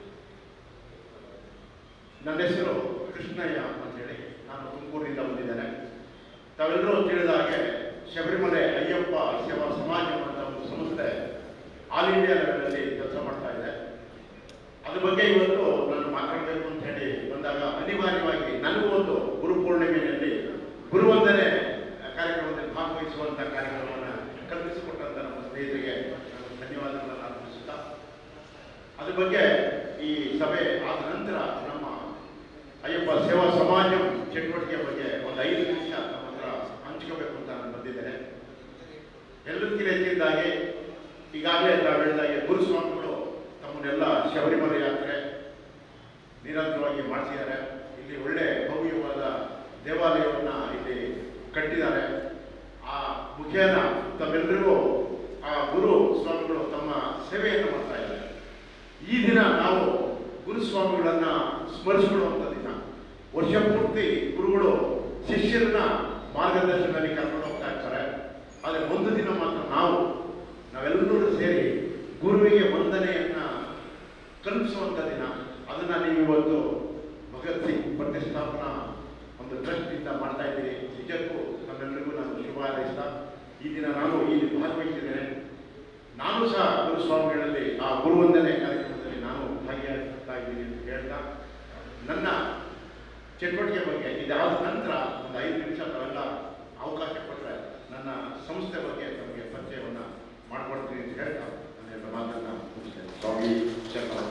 ನನ್ನ ಹೆಸರು ಕೃಷ್ಣಯ್ಯ ಅಂತೇಳಿ ನಾನು ತುಮಕೂರಿನಿಂದ ಬಂದಿದ್ದೇನೆ ತಾವೆಲ್ಲರೂ ತಿಳಿದ ಹಾಗೆ ಶಬರಿಮಲೆ ಅಯ್ಯಪ್ಪ ಸೇವಾ ಸಮಾಜ ಅಂತ ಒಂದು ಸಂಸ್ಥೆ ಆಲ್ ಇಂಡಿಯಾ ಲೆವೆಲಲ್ಲಿ ಕೆಲಸ ಮಾಡ್ತಾ ಇದೆ ಅದ್ರ ಬಗ್ಗೆ ಇವತ್ತು ನಾನು ಮಾತಾಡಬೇಕು ಅಂತ ಹೇಳಿ ಬಂದಾಗ ಅನಿವಾರ್ಯವಾಗಿ ನನಗೂ ಒಂದು ಗುರು ಪೂರ್ಣಿಮೆಯಲ್ಲಿ ಗುರುವಂದನೆ ಕಾರ್ಯಕ್ರಮದಲ್ಲಿ ಭಾಗವಹಿಸುವಂಥ ಕಾರ್ಯಕ್ರಮವನ್ನು ಕಲ್ಪಿಸಿಕೊಟ್ಟಂಥ ನಮ್ಮ ಸ್ನೇಹಿತರಿಗೆ ನಾನು ಧನ್ಯವಾದಗಳನ್ನು ಅರ್ಪಿಸುತ್ತಾ ಅದ್ರ ಬಗ್ಗೆ ಈ ಸಭೆ ಆದ ನಂತರ ನಮ್ಮ ಅಯ್ಯಪ್ಪ ಸೇವಾ ಸಮಾಜ ಚಟುವಟಿಕೆ ಬಗ್ಗೆ ಒಂದು ಐದು ನಿಮಿಷ ನಮ್ಮ ಹತ್ರ ಹಂಚ್ಕೋಬೇಕು ಅಂತ ನಾನು ಬಂದಿದ್ದೇನೆ ಎಲ್ಲದಕ್ಕಿಂತ ಹೆಚ್ಚಿದ್ದಾಗಿ ಈಗಾಗಲೇ ತಾವು ಹೇಳಿದಾಗೆ ಗುರುಸ್ವಾಮಿಗಳು ತಮ್ಮನ್ನೆಲ್ಲ ಶಬರಿಮಲೆ ಯಾತ್ರೆ ನಿರಂತರವಾಗಿ ಮಾಡಿಸಿದ್ದಾರೆ ಇಲ್ಲಿ ಒಳ್ಳೆ ಭವ್ಯವಾದ ದೇವಾಲಯವನ್ನು ಇಲ್ಲಿ ಕಟ್ಟಿದ್ದಾರೆ ಆ ಮುಖೇನ ತಮ್ಮೆಲ್ಲರಿಗೂ ಆ ಗುರು ಸ್ವಾಮಿಗಳು ತಮ್ಮ ಸೇವೆಯನ್ನು ಮಾಡ್ತಾ ಇದ್ದಾರೆ ಈ ದಿನ ನಾವು ಗುರುಸ್ವಾಮಿಗಳನ್ನ ಸ್ಮರಿಸಿಕೊಳ್ಳುವಂಥ ದಿನ ವರ್ಷ ಪೂರ್ತಿ ಗುರುಗಳು ಶಿಷ್ಯರನ್ನ ಮಾರ್ಗದರ್ಶನದಲ್ಲಿ ಕರ್ಕೊಂಡು ಹೋಗ್ತಾ ಇರ್ತಾರೆ ಆದರೆ ಒಂದು ದಿನ ಮಾತ್ರ ನಾವು ನಾವೆಲ್ಲರೂ ಸೇರಿ ಗುರುವಿಗೆ ವಂದನೆಯನ್ನ ಕಲ್ಪಿಸುವಂಥ ದಿನ ಅದನ್ನ ನೀವು ಇವತ್ತು ಭಗತ್ ಸಿಂಗ್ ಪ್ರತಿಷ್ಠಾಪನಾ ಒಂದು ಟ್ರಸ್ಟಿಂದ ಮಾಡ್ತಾ ಇದ್ದೀರಿ ನಿಜಕ್ಕೂ ನಮ್ಮೆಲ್ಲರಿಗೂ ನಾನು ಶುಭ ಹಾರೈಸ್ತಾ ಈ ದಿನ ನಾನು ಇಲ್ಲಿ ಭಾಗವಹಿಸಿದ್ದೇನೆ ನಾನು ಸಹ ಗುರುಸ್ವಾಮಿಗಳಲ್ಲಿ ಆ ಗುರುವಂದನೆ ಕಾರ್ಯಕ್ರಮದಲ್ಲಿ ನಾನು ಭಾಗಿಯಾಗ್ತಾ ಇದ್ದೀನಿ ಅಂತ ಹೇಳ್ತಾ ನನ್ನ ಚಟುವಟಿಕೆ ಬಗ್ಗೆ ಇದಾದ ನಂತರ ಒಂದು ಐದು ನಿಮಿಷ ತಾವೆಲ್ಲ ಅವಕಾಶ ಕೊಟ್ಟರೆ ನನ್ನ ಸಂಸ್ಥೆ ಬಗ್ಗೆ ನಮಗೆ ಪರಿಚಯವನ್ನು ಮಾಡಿಕೊಡ್ತೀನಿ ಅಂತ ಹೇಳ್ತಾ ನನ್ನ ಮಾತನ್ನು ಮುಗಿಸ್ತೇನೆ ಸ್ವಾಮಿ ಶರಣ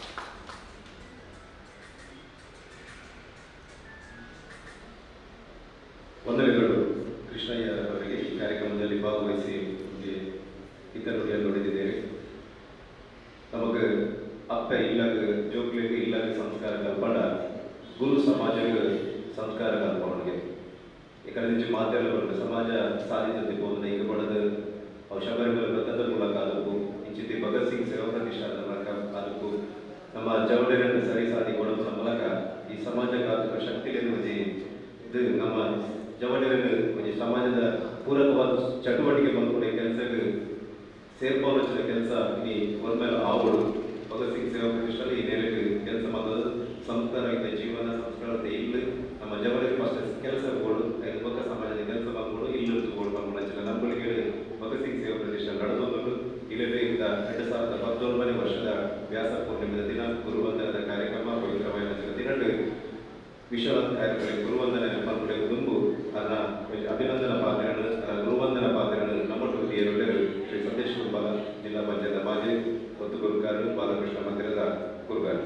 ವಂದನೆಗಳು ಕೃಷ್ಣಯ್ಯ ಅವರಿಗೆ ಈ ಕಾರ್ಯಕ್ರಮದಲ್ಲಿ ಭಾಗವಹಿಸಿ ನಮಗೆ ಹಿತನುಡಿಯನ್ನು ನುಡಿದಿದ್ದೇವೆ ನಮಗೆ ಅಪ್ಪ ಇಲ್ಲಾಗ ಜೋಕ್ಲಿಗೆ ಇಲ್ಲಾಗ ಸಂಸ್ಕಾರ ಕಲ್ಪಡ ಗುರು ಸಮಾಜಗ ಸಂಸ್ಕಾರ ಕಲ್ಪಣಗೆ ఇక్కడ నుంచి మాట్లాడబడిన సమాజ సాధించింది పోతుంది ఇంక పడదు ಶಬರಿಮಲ ವ್ರತದ ಮೂಲಕ ಅದಕ್ಕೂ ಇಂಚಿತಿ ಭಗತ್ ಸಿಂಗ್ ಸೇವಾ ಪ್ರತಿಷ್ಠಾನದ ಮೂಲಕ ಅದಕ್ಕೂ ನಮ್ಮ ಜವಳಿಯನ್ನು ಸರಿ ಸಾಧಿಕೊಳ್ಳುವ ಮೂಲಕ ಈ ಸಮಾಜಘಾತಕ ಶಕ್ತಿಯನ್ನು ಹೊಂದಿ ಇದು ನಮ್ಮ ಜವಳಿಯನ್ನು ಒಂದು ಸಮಾಜದ ಪೂರಕವಾದ ಚಟುವಟಿಕೆ ಬಂದ್ಕೊಂಡು ಕೆಲಸಕ್ಕೆ ಸೇರ್ಪಡಿಸಿದ ಕೆಲಸ ಈ ಒಂದ್ಮೇಲೆ ಆಗೋಡು ಭಗತ್ ಸಿಂಗ್ ಸೇವಾ ಪ್ರತಿಷ್ಠಾನ ಈ ನೆಲೆಗೆ ಕೆಲಸ ಮಾಡೋದು ಸಂಸ್ಕಾರಯುತ ಜೀವನ ಸಂಸ್ಕಾರತೆ ಇಲ್ಲಿ ನಮ್ಮ ಜವಳಿಗೆ ಫಸ್ಟ್ ಕೆಲಸಗಳು ಐದು ಪಕ್ಕ ಸಮಾಜದ ಕೆಲಸ ಮಾಡ್ಕೊಂಡು ಇಲ್ಲಿ ತಗೊಂಡು ಬಂದ್ಕೊಂಡು ನಂಬಳಿಗೆ ಭಗತ್ ಸಿಂಗ್ ಸೇವಾ ಪ್ರತಿಷ್ಠಾನ ನಡೆದೊಂದು ಇಲ್ಲೇ ಇಂದ ಎರಡು ಸಾವಿರದ ಹತ್ತೊಂಬತ್ತನೇ ವರ್ಷದ ವ್ಯಾಸ ಪೂರ್ಣಿಮೆಯ ದಿನ ಗುರುವಂದನದ ಕಾರ್ಯಕ್ರಮ ಪವಿತ್ರವಾದ ದಿನಗಳು ವಿಶ್ವನಾಥ್ ಕಾರ್ಯಕ್ರಮ ಗುರುವಂದನ ಪಂಪಡೆ ತುಂಬು ಅದನ್ನ ಅಭಿನಂದನ ಪಾತ್ರಗಳು ಗುರುವಂದನ ಪಾತ್ರಗಳು ನಮ್ಮೊಟ್ಟು ಹಿರಿಯರು ಶ್ರೀ ಸತೀಶ್ ಕುಂಬಲ ಜಿಲ್ಲಾ ಪಂಚಾಯತ್ ಮಾಜಿ ಮತ್ತು ಗುರುಗಾರರು ಬಾಲಕೃಷ್ಣ ಮಂದಿರದ ಗುರುಗಾರರು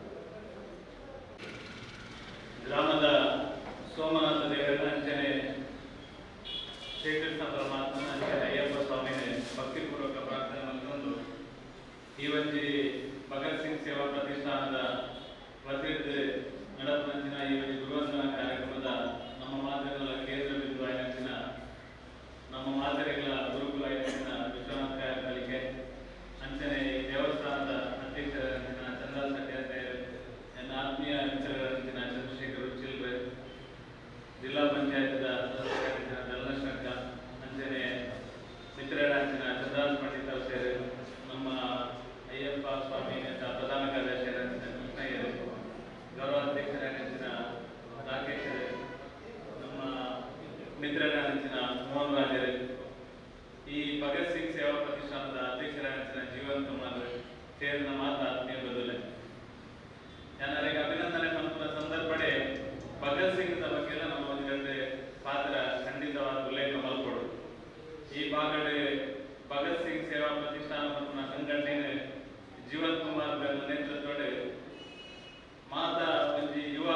ಗ್ರಾಮದ ಸೋಮನಾಥ ದೇವರ ಅಂಚನೆ ಶ್ರೀಕೃಷ್ಣ ಪರಮಾತ್ಮನ ಅಂಚನೆ ಅಯ್ಯಪ್ಪ ಸ್ವಾಮಿನ ಭಕ್ತಿಪೂರ್ವಕ ಪ್ರಾರ್ಥನೆ ಮಾಡಿಕೊಂಡು ಈ ಒಂಜಿ ಭಗತ್ ಸಿಂಗ್ ಸೇವಾ ಪ್ರತಿಷ್ಠಾನದ ವತಿಯಿಂದ ನಡಪಂಚಿನ ಈ ಒಂದು ಗುರುವಂದನ ಕಾರ್ಯಕ್ರಮದ ನಮ್ಮ ಮಾದರಿಗಳ ಕೇಂದ್ರ ಬಿಂದು ಆಯ್ತಿನ ನಮ್ಮ ಮಾದರಿಗಳ ಗುರುಕುಲ ಆಯ್ತಿನ ವಿಶ್ವನಾಥ ಕಾರ್ಯಕಲಿಕೆ ಅಂಚನೆ ಈ ದೇವಸ್ಥಾನದ ಅಧ್ಯಕ್ಷರಾದಂಚಿನ ಚಂದ್ರ ಸಟ್ಯಾಚಾರ್ಯ ನನ್ನ ಆತ್ಮೀಯ ಮಿತ್ರರಾದಂಚಿನ ಚಂದ್ರಶೇಖರ್ ಉಚ್ಚಿಲ್ರೆ ಜಿಲ್ಲಾ ಪಂಚಾಯತ್ದ ಸದಸ್ಯರಾದಂಚಿನ ಧರ್ಮಶಂಕ ಅಂಚನೆ ಮಿತ್ರರಾದಂಚಿನ ಚಂದ್ರಾಸ್ ಪಂಡಿತ ಸೇರಿ ನಮ್ಮ ಅಯ್ಯಪ್ಪ ಸ್ವಾಮಿ ಅಂತ ಪ್ರಧಾನ ಕಾರ್ಯದರ್ಶಿಯಾದಂಚಿನ ಕೃಷ್ಣಯ್ಯರು ಗೌರವಾಧ್ಯಕ್ಷರಾದಂಚಿನ ರಾಕೇಶ್ ನಮ್ಮ ಮಿತ್ರರಾದಂಚಿನ ಮೋಹನ್ ರಾಜರು ಈ ಭಗತ್ ಸಿಂಗ್ ಸೇವಾ ಪ್ರತಿಷ್ಠಾನದ ಅಧ್ಯಕ್ಷರಾದಂಚಿನ ಜೀವನ್ ಕುಮಾರ್ ಸೇರಿದ ಮಾತ ಆತ್ಮೀಯ ಬದಲೆ ಜನರಿಗೆ ಅಭಿನಂದನೆ ಪಂಪನ ಸಂದರ್ಭಡೆ ಭಗತ್ ಸಿಂಗ್ ಬಗ್ಗೆಲ್ಲ ನಮ್ಮ ಒಂದೆರಡು ಪಾತ್ರ ಖಂಡಿತವಾದ ಉಲ್ಲೇಖ ಮಲ್ಕೊಡು ಈ ಭಾಗಡೆ ಭಗತ್ ಸಿಂಗ್ ಸೇವಾ ಪ್ರತಿಷ್ಠಾನ ಪಂಪನ ಸಂಘಟನೆ ಜೀವನ್ ಕುಮಾರ್ ಅವರ ನೇತೃತ್ವಡೆ ಮಾತ ಒಂಜಿ ಯುವ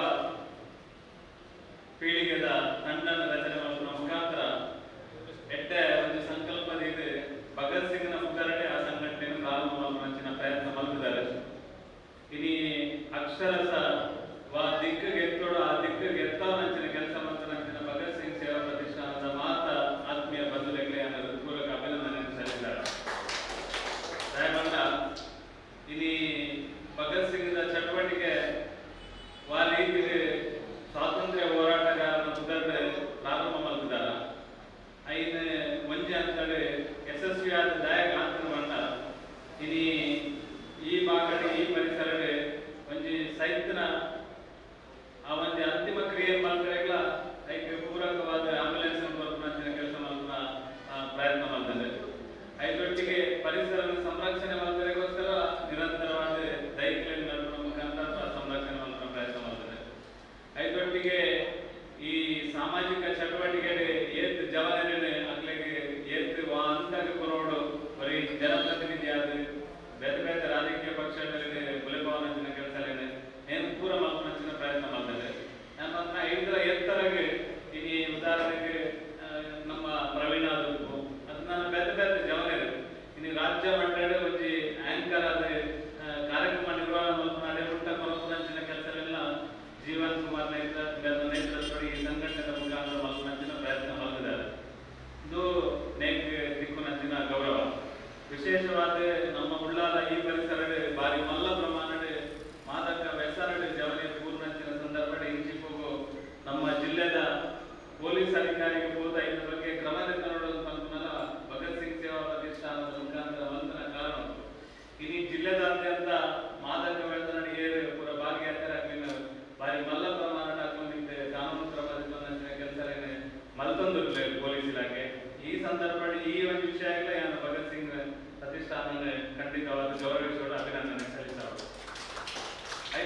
ಪೀಳಿಗೆದ ತಂಡನ ರಚನೆ ಮಾಡುವ ಮುಖಾಂತರ ಎಡ್ಡೆ ಒಂದು ಸಂಕಲ್ಪದಿಂದ ಭಗತ್ ಸಿಂಗ್ನ ಮುಖರಡೆ ಆ ಸಂಘಟನೆಯನ್ನು ಪ್ರಾರಂಭ ಮಾಡುವಂಚಿನ ಪ್ರಯತ್ನ ಮಾಡಿದ್ದಾರೆ ಇನಿ ಅಕ್ಷರಸ ವಾ ದಿಕ್ಕಿಗೆ ಎತ್ತೋಡು ಆ ದಿಕ್ಕಿಗೆ ಎತ್ತವನಂಚಿನ ಕೆಲಸ ಮಾಡ್ತಾನಂಚಿನ ಭಗತ್ ಸಿಂಗ್ ಸೇವಾ ಪ್ರತಿಷ್ಠಾನದ ಮಾತ ಆತ್ಮೀಯ ಬಂಧುಗಳಿಗೆ ಅನ್ನೋದು ಪೂರಕ ಅಭಿನಂದನೆ ಸಲ್ಲಿದ್ದಾರೆ ದಯಮಾಡ ಇನಿ ಭಗತ್ ಸಿಂಗ್ನ ಚಟುವಟಿಕೆ ವಾರೀತಿಗೆ ಸ್ವಾತಂತ್ರ್ಯ ಹೋರಾಟಗಾರನ ಮುಖಂಡ ಪ್ರಾರಂಭ ಮಾಡ್ತಿದ್ದಾರ ಐನ ಒಂಜಿ ಅಂತೇಳಿ ಯಶಸ್ವಿಯಾದ ದಾಯಕ ಆತನ ಬಂದ ಇನಿ ಈ ಭಾಗಡೆ ಈ ಪರಿಸರಡೆ ಒಂಜಿ ಸೈತ್ನ ಆ ಒಂಜಿ ಅಂತಿಮ ಕ್ರಿಯೆ ಮಾಡ್ತಾರೆಲ್ಲ ಐಕೆ ಪೂರಕವಾದ ಆಂಬುಲೆನ್ಸ್ ಬರ್ಪಂಚಿನ ಕೆಲಸ ಮಾಡ್ತಾ ಪ್ರಯತ್ನ ಮಾಡ್ತಾರೆ ಐದೊಟ್ಟಿಗೆ ಪರಿಸರದ ಸಂರಕ್ಷಣೆ ಮಾಡೋದಕ್ಕೋಸ್ಕರ ನಿರಂತರವಾದ ದೈಹಿಕ ನಡೆಸುವ ಮುಖಾಂತರ ಸಂರಕ್ಷಣೆ ಮಾಡುವ ಪ್ರಯತ್ನ ಮಾಡ್ತಾರೆ ಐದೊಟ್ಟಿಗೆ ಈ ಸಾಮಾಜಿಕ ಚಟುವಟಿಕೆ ಏತ್ ಜವಾನಿನ ಆಗ್ಲಿಗೆ ಏತ್ ವಾ ಅಂತಾಗ ಕೊರೋಡು ಬರೀ ಜನಪ್ರತಿನಿಧಿ ಆದ ಬೇರೆ ಬೇರೆ ರಾಜಕೀಯ ಪಕ್ಷಗಳಿಗೆ ಗುಲೆಭವನ ಕೆಲಸ ಏನು ಪೂರ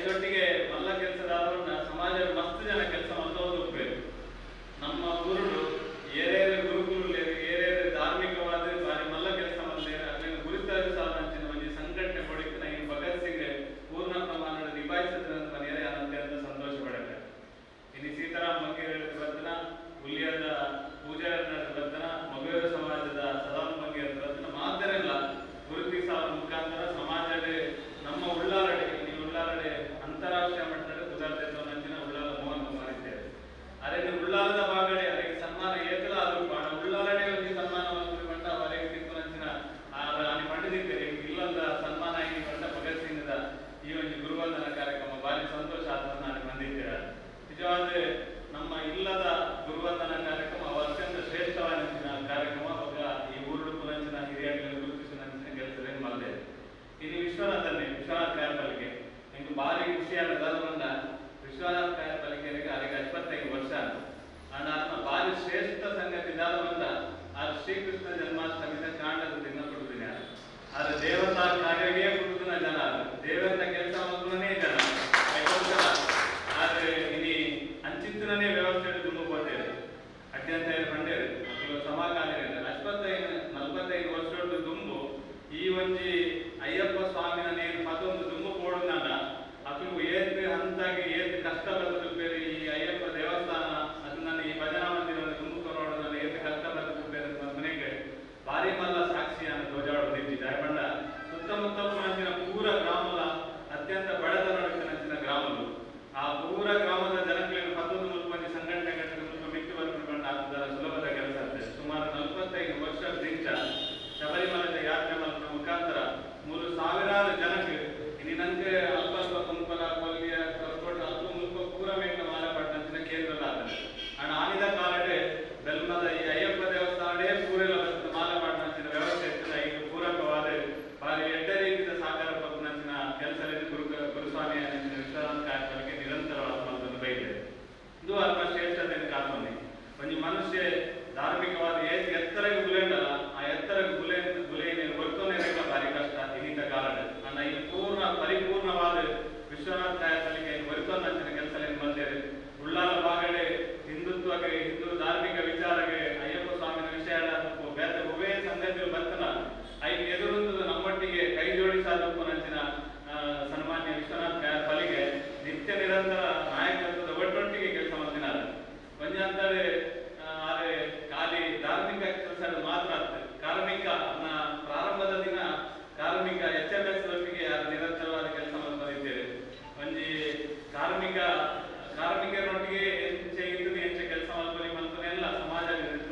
ಐದೊಟ್ಟಿಗೆ ಮಲ್ಲ ಕೆಲಸದ ಸಮಾಜ ಮಸ್ತ್ ಜನ ಕೆಲಸ ಮಲ್ಲೋದು ಉಪಯೋಗ ನಮ್ಮ ಗುರುಡು ಏರೇರು ಗುರುಕುಲು ಏರೇರು ಧಾರ್ಮಿಕವಾದ ಬಾರಿ ಮಲ್ಲ ಕೆಲಸ ಮಂದಿರ ಅಲ್ಲಿನ ಗುರುತಾದ ಸಾಧನ ಮಂದಿ ಸಂಘಟನೆ ಕೊಡಿಕ್ಕೆ ನಾ ಈ ಭಗತ್ ಸಿಂಗ್ ಪೂರ್ಣ ಪ್ರಮಾಣದ ನಿಭಾಯಿಸಿದ್ರೆ ಅಂತ ಮನೆಯೇ ಅತ್ಯಂತ ಸಂತೋಷ ಪಡಕ್ಕೆ ಇನ್ನು ಸೀತಾರಾಮ್ ಬಗ್ಗೆ ಬರ್ತನ ಹುಲಿಯದ ಪೂಜಾರ ಬರ್ತನ ಮಗುವರ ಸಮಾಜದ ಸದಾಮ್ ಬಗ್ಗೆ ಬರ್ತನ ಮಾತರೆಲ್ಲ ಗುರುತಿಸುವ ಮುಖಾಂತರ ಸಮಾಜದ ನಮ್ಮ ಉಳ್ಳಾರಡೆ ಈ ಉಳ್ಳಾರಡೆ ಅಂತಾರಾಷ್ಟ್ರೀಯ ಮಟ್ಟದ ಉದಾರ್ಥ ನಂಚಿನ ಉಳ್ಳಾಲ ಮೋಹನ್ ಮಾಡಿದ್ದೇವೆ ಅರೆ ನೀವು ಉಳ್ಳಾಲದ ಭಾಗಡೆ ಅವರಿಗೆ ಸನ್ಮಾನ ಏತಲ ಅದು ಬಾಣ ಉಳ್ಳಾಲಡೆ ಒಂದು ಸನ್ಮಾನ ಬಂದ ಅವರಿಗೆ ತಿಕ್ಕು ನಂಚಿನ ಅಲ್ಲಿ ಪಂಡಿತಿದ್ದೇವೆ ಇಲ್ಲೊಂದ ಸನ್ಮಾನ ಆಗಿ ಬಂದ ಭಗತ್ ಸಿಂಗ್ದ ಈ ಒಂದು ಗುರುವಂದನ ಕಾರ್ಯಕ್ರಮ ಭಾರಿ ಸಂತೋಷ ಆದ ನಾನು ಬಂದಿದ್ದೇವೆ ನಿಜವಾದ ನಮ್ಮ ಇಲ್ಲದ ಗುರುವಂದನ ಕಾರ್ಯಕ್ರಮ ಅವ ಅತ್ಯಂತ ಶ್ರೇಷ್ಠವಾದ ಕಾರ್ಯಕ್ರಮ ಅವಾಗ ಈ ಊರು ಪುನಂಚಿನ ಹಿರಿಯರಿಗೆ ಗುರುತಿಸಿ ನಂಚಿನ ಕೆಲಸದ ಮಲ್ದೆ ಇನ್ನು ವಿಶ್ವನಾಥನ್ನೇ ವಿಶ್ವನಾಥ್ ಕಾರ್ಪಲಿಕೆ ನಿಮ್ಗೆ ಭಾರಿ ಖುಷಿ ಅನ್ನೋದನ್ನ ವಿಶ್ವನಾಥ್ ಕಾರ್ಪಲಿಕೆಯರಿಗೆ ಅವರಿಗೆ ಇಪ್ಪತ್ತೈದು ವರ್ಷ ಅಂಡ್ ಅದನ್ನ ಭಾರಿ ಶ್ರೇಷ್ಠ ಸಂಗತಿ ಬಂದ ಅದು ಶ್ರೀಕೃಷ್ಣ ಜನ್ಮಾಷ್ಟಮಿದ ಕಾಂಡದ ದಿನ ಕೊಡುದಿನ ಆದ್ರೆ ದೇವತಾ ಕಾರ್ಯವೇ ಕೊಡುದಿನ ಜನ ದೇವರ ಕೆಲಸ ಮಕ್ಕಳನ್ನೇ ಜನ ಯಾಕೋಸ್ಕರ ಆದ್ರೆ ಇಲ್ಲಿ ಅಂಚಿತ್ತನೇ ವ್ಯವಸ್ಥೆ ತುಂಬ ಕೊಡ್ತೇವೆ ಅಡ್ಡಂತ ಬಂಡೇರು ಮಕ್ಕಳು ಸಮಾಕಾಲಿನ ಅಶ್ವತ್ತೈದು ನಲ್ವತ್ತೈದು ವರ್ಷದ ದುಂಬು ಈ ಒಂಜಿ ಅಯ್ಯಪ್ಪ ಸ್ವಾಮಿನ ನೇನು ಮತ್ತೊಂದು ದುಂಬು ಕೊಡುನಾಗ ಅದು ಏತ್ ಹಂತಾಗಿ ಏತ್ ಕಷ್ಟ ಬದುಕುಬೇರೆ ಈ ಅಯ್ಯಪ್ಪ ದೇವಸ್ಥಾನ ಅದು ನನ್ನ ಈ ಭಜನಾ ಮಂದಿರ ದುಂಬು ಕೊರೋಡು ನನ್ನ ಏತ್ ಕಷ್ಟ ಬದುಕುಬೇರೆ ಅಂತ ಮನೆಗೆ ಭಾರಿ ಮಲ್ಲ ಸಾಕ್ಷಿ ಅನ್ನ ಧ್ವಜಾಡು ನಿಂತಿ ಜಾಯಬಂಡ ಸುತ್ತಮುತ್ತ ಪುಣಂಚಿನ ಪೂರ ಗ್ರಾಮದ ಅತ್ಯಂತ ಬಡತನ ಗ್ರಾಮಗಳು ಆ ಪೂರ ಗ್ರಾಮದ ಜನಗಳಿಗೆ ಮತ್ತೊಂದು ಮುಲ್ಪ ಮಂದಿ ಸಂಘಟನೆಗಳಿಗೆ ಮುಲ್ಪ ಮಿಕ್ಕಿ ಬರ್ಕೊಂಡು ಅದರ ಸುಲಭದ ಕೆಲಸ ಅಂತೆ ಸುಮಾರು ನಲವತ್ತೈದು ವರ್ಷ ದಿಂಚ ಶಬರಿಮಲೆಯ ಯಾತ್ರೆ ಮಾಡುವ ಮುಖಾಂತರ ಮೂರು ಸಾವಿರಾರು ಜನಕ್ಕೆ ಇನ್ನಿನಂತೆ ಅಲ್ಪ ಅಲ್ಪ ಕುಂಪಲ ಕೊಲ್ಲಿಯ ಕರ್ಕೊಂಡು ಅಲ್ಪ ಮುಲ್ಪ ಪೂರ ಮೇಲಿನ ಮಾಲಪಟ್ಟಂಚಿನ ಕೇಂದ್ರದಾದ ಅಣ್ಣ ಆನಿದ ಕಾಲಡೆ ಬೆಲ್ಮದ ಈ ಅಯ್ಯಪ್ಪ ದೇವಸ್ಥಾನವೇ ಪೂರೆಲ್ಲ ಬರ್ತದೆ ಮಾಲಪಟ್ಟಂಚಿನ ವ್ಯವಸ್ಥೆ ಇರ್ತದೆ ಇದು ಪೂರಕವಾದ ಬಾರಿ ಎಡ್ಡ ರೀತಿಯ ಸಾಕಾರ ಪಕ್ಕನಂಚಿನ ಕೆಲಸದಲ್ಲಿ ಗುರು ಗುರುಸ್ವಾಮಿಯ ವಿಶ್ವನಾಥ ಕಾರ್ಯಕ್ರಮಕ್ಕೆ ನಿರಂತರವಾದ ಮತ್ತೊಂದು ಬೈದೆ ಇದು ಅಲ್ಪ ಶ್ರೇಷ್ಠತೆ ಕಾಲ್ಮನೆ ಒಂದು ಮನುಷ್ಯ ಧಾರ್ಮಿಕವಾದ ಏತ್ ಎತ್ತರಗೆ ಗುಲೇಂಡಲ್ಲ ಆ ಎತ್ತರಗೆ ಗುಲೆ ಗುಲೇನೆ ಹೊರ್ತೋನೆ ರೇಖ ಭಾರಿ ಕಷ್ಟ ಇನ್ನಿತ ಕಾಲದ ನನ್ನ ಈ ಪೂರ್ಣ ಪರಿಪೂರ್ಣವಾದ ವಿಶ್ವನಾಥ ಕಾಯಕಲಿಗೆ ಹೊರತೋನಂಚಿನ ಕೆಲಸ ಬಂದೇವೆ ಉಳ್ಳಾಲ ಬಾಗಡೆ ಹಿಂದುತ್ವಗೆ ಹಿಂದೂ ಧಾರ್ಮಿಕ ವಿಚಾರಗೆ ಅಯ್ಯಪ್ಪ ಸ್ವಾಮಿನ ವಿಷಯ ಬೇರೆ ಉಭಯ ಸಂಗತಿಗಳು ಬರ್ತನ ಐದು ಎದುರುಂದು ನಮ್ಮೊಟ್ಟಿಗೆ ಕೈ ಜೋಡಿಸಾದಪ್ಪ ನಂಚಿನ ಆ, ಸನ್ಮಾನ್ಯ ವಿಶ್ವನಾಥ್ ಕಾಯಕಲಿಗೆ ನಿತ್ಯ ನಿರಂತರ ನಾಯಕತ್ವದ ಒಟ್ಟೊಟ್ಟಿಗೆ ಕೆಲಸ ಮಾಡ್ತಿದ್ದಾರೆ ಒಂಜಾಂತಾರೆ ಆದ್ರೆ ಖಾಲಿ ಧಾರ್ಮಿಕ ಕೆಲಸ ಮಾತ್ರ ಆಗ್ತದೆ ಕಾರ್ಮಿಕ ಅನ್ನ ಪ್ರಾರಂಭದ ದಿನ ಕಾರ್ಮಿಕ ಎಚ್ ಎಂ ಎಸ್ ಒಟ್ಟಿಗೆ ಅದು ನಿರಂತರವಾದ ಕೆಲಸ ಮಾಡಿದ್ದೇವೆ ಒಂಜಿ ಕಾರ್ಮಿಕ ಕಾರ್ಮಿಕರೊಟ್ಟಿಗೆ ಹೆಚ್ಚೆ ಇದ್ದು ಹೆಚ್ಚು ಕೆಲಸ ಮಾಡ್ಕೊಳ್ಳಿ ಮಾಡ್ತಾನೆ ಎಲ್ಲ ಸಮಾಜ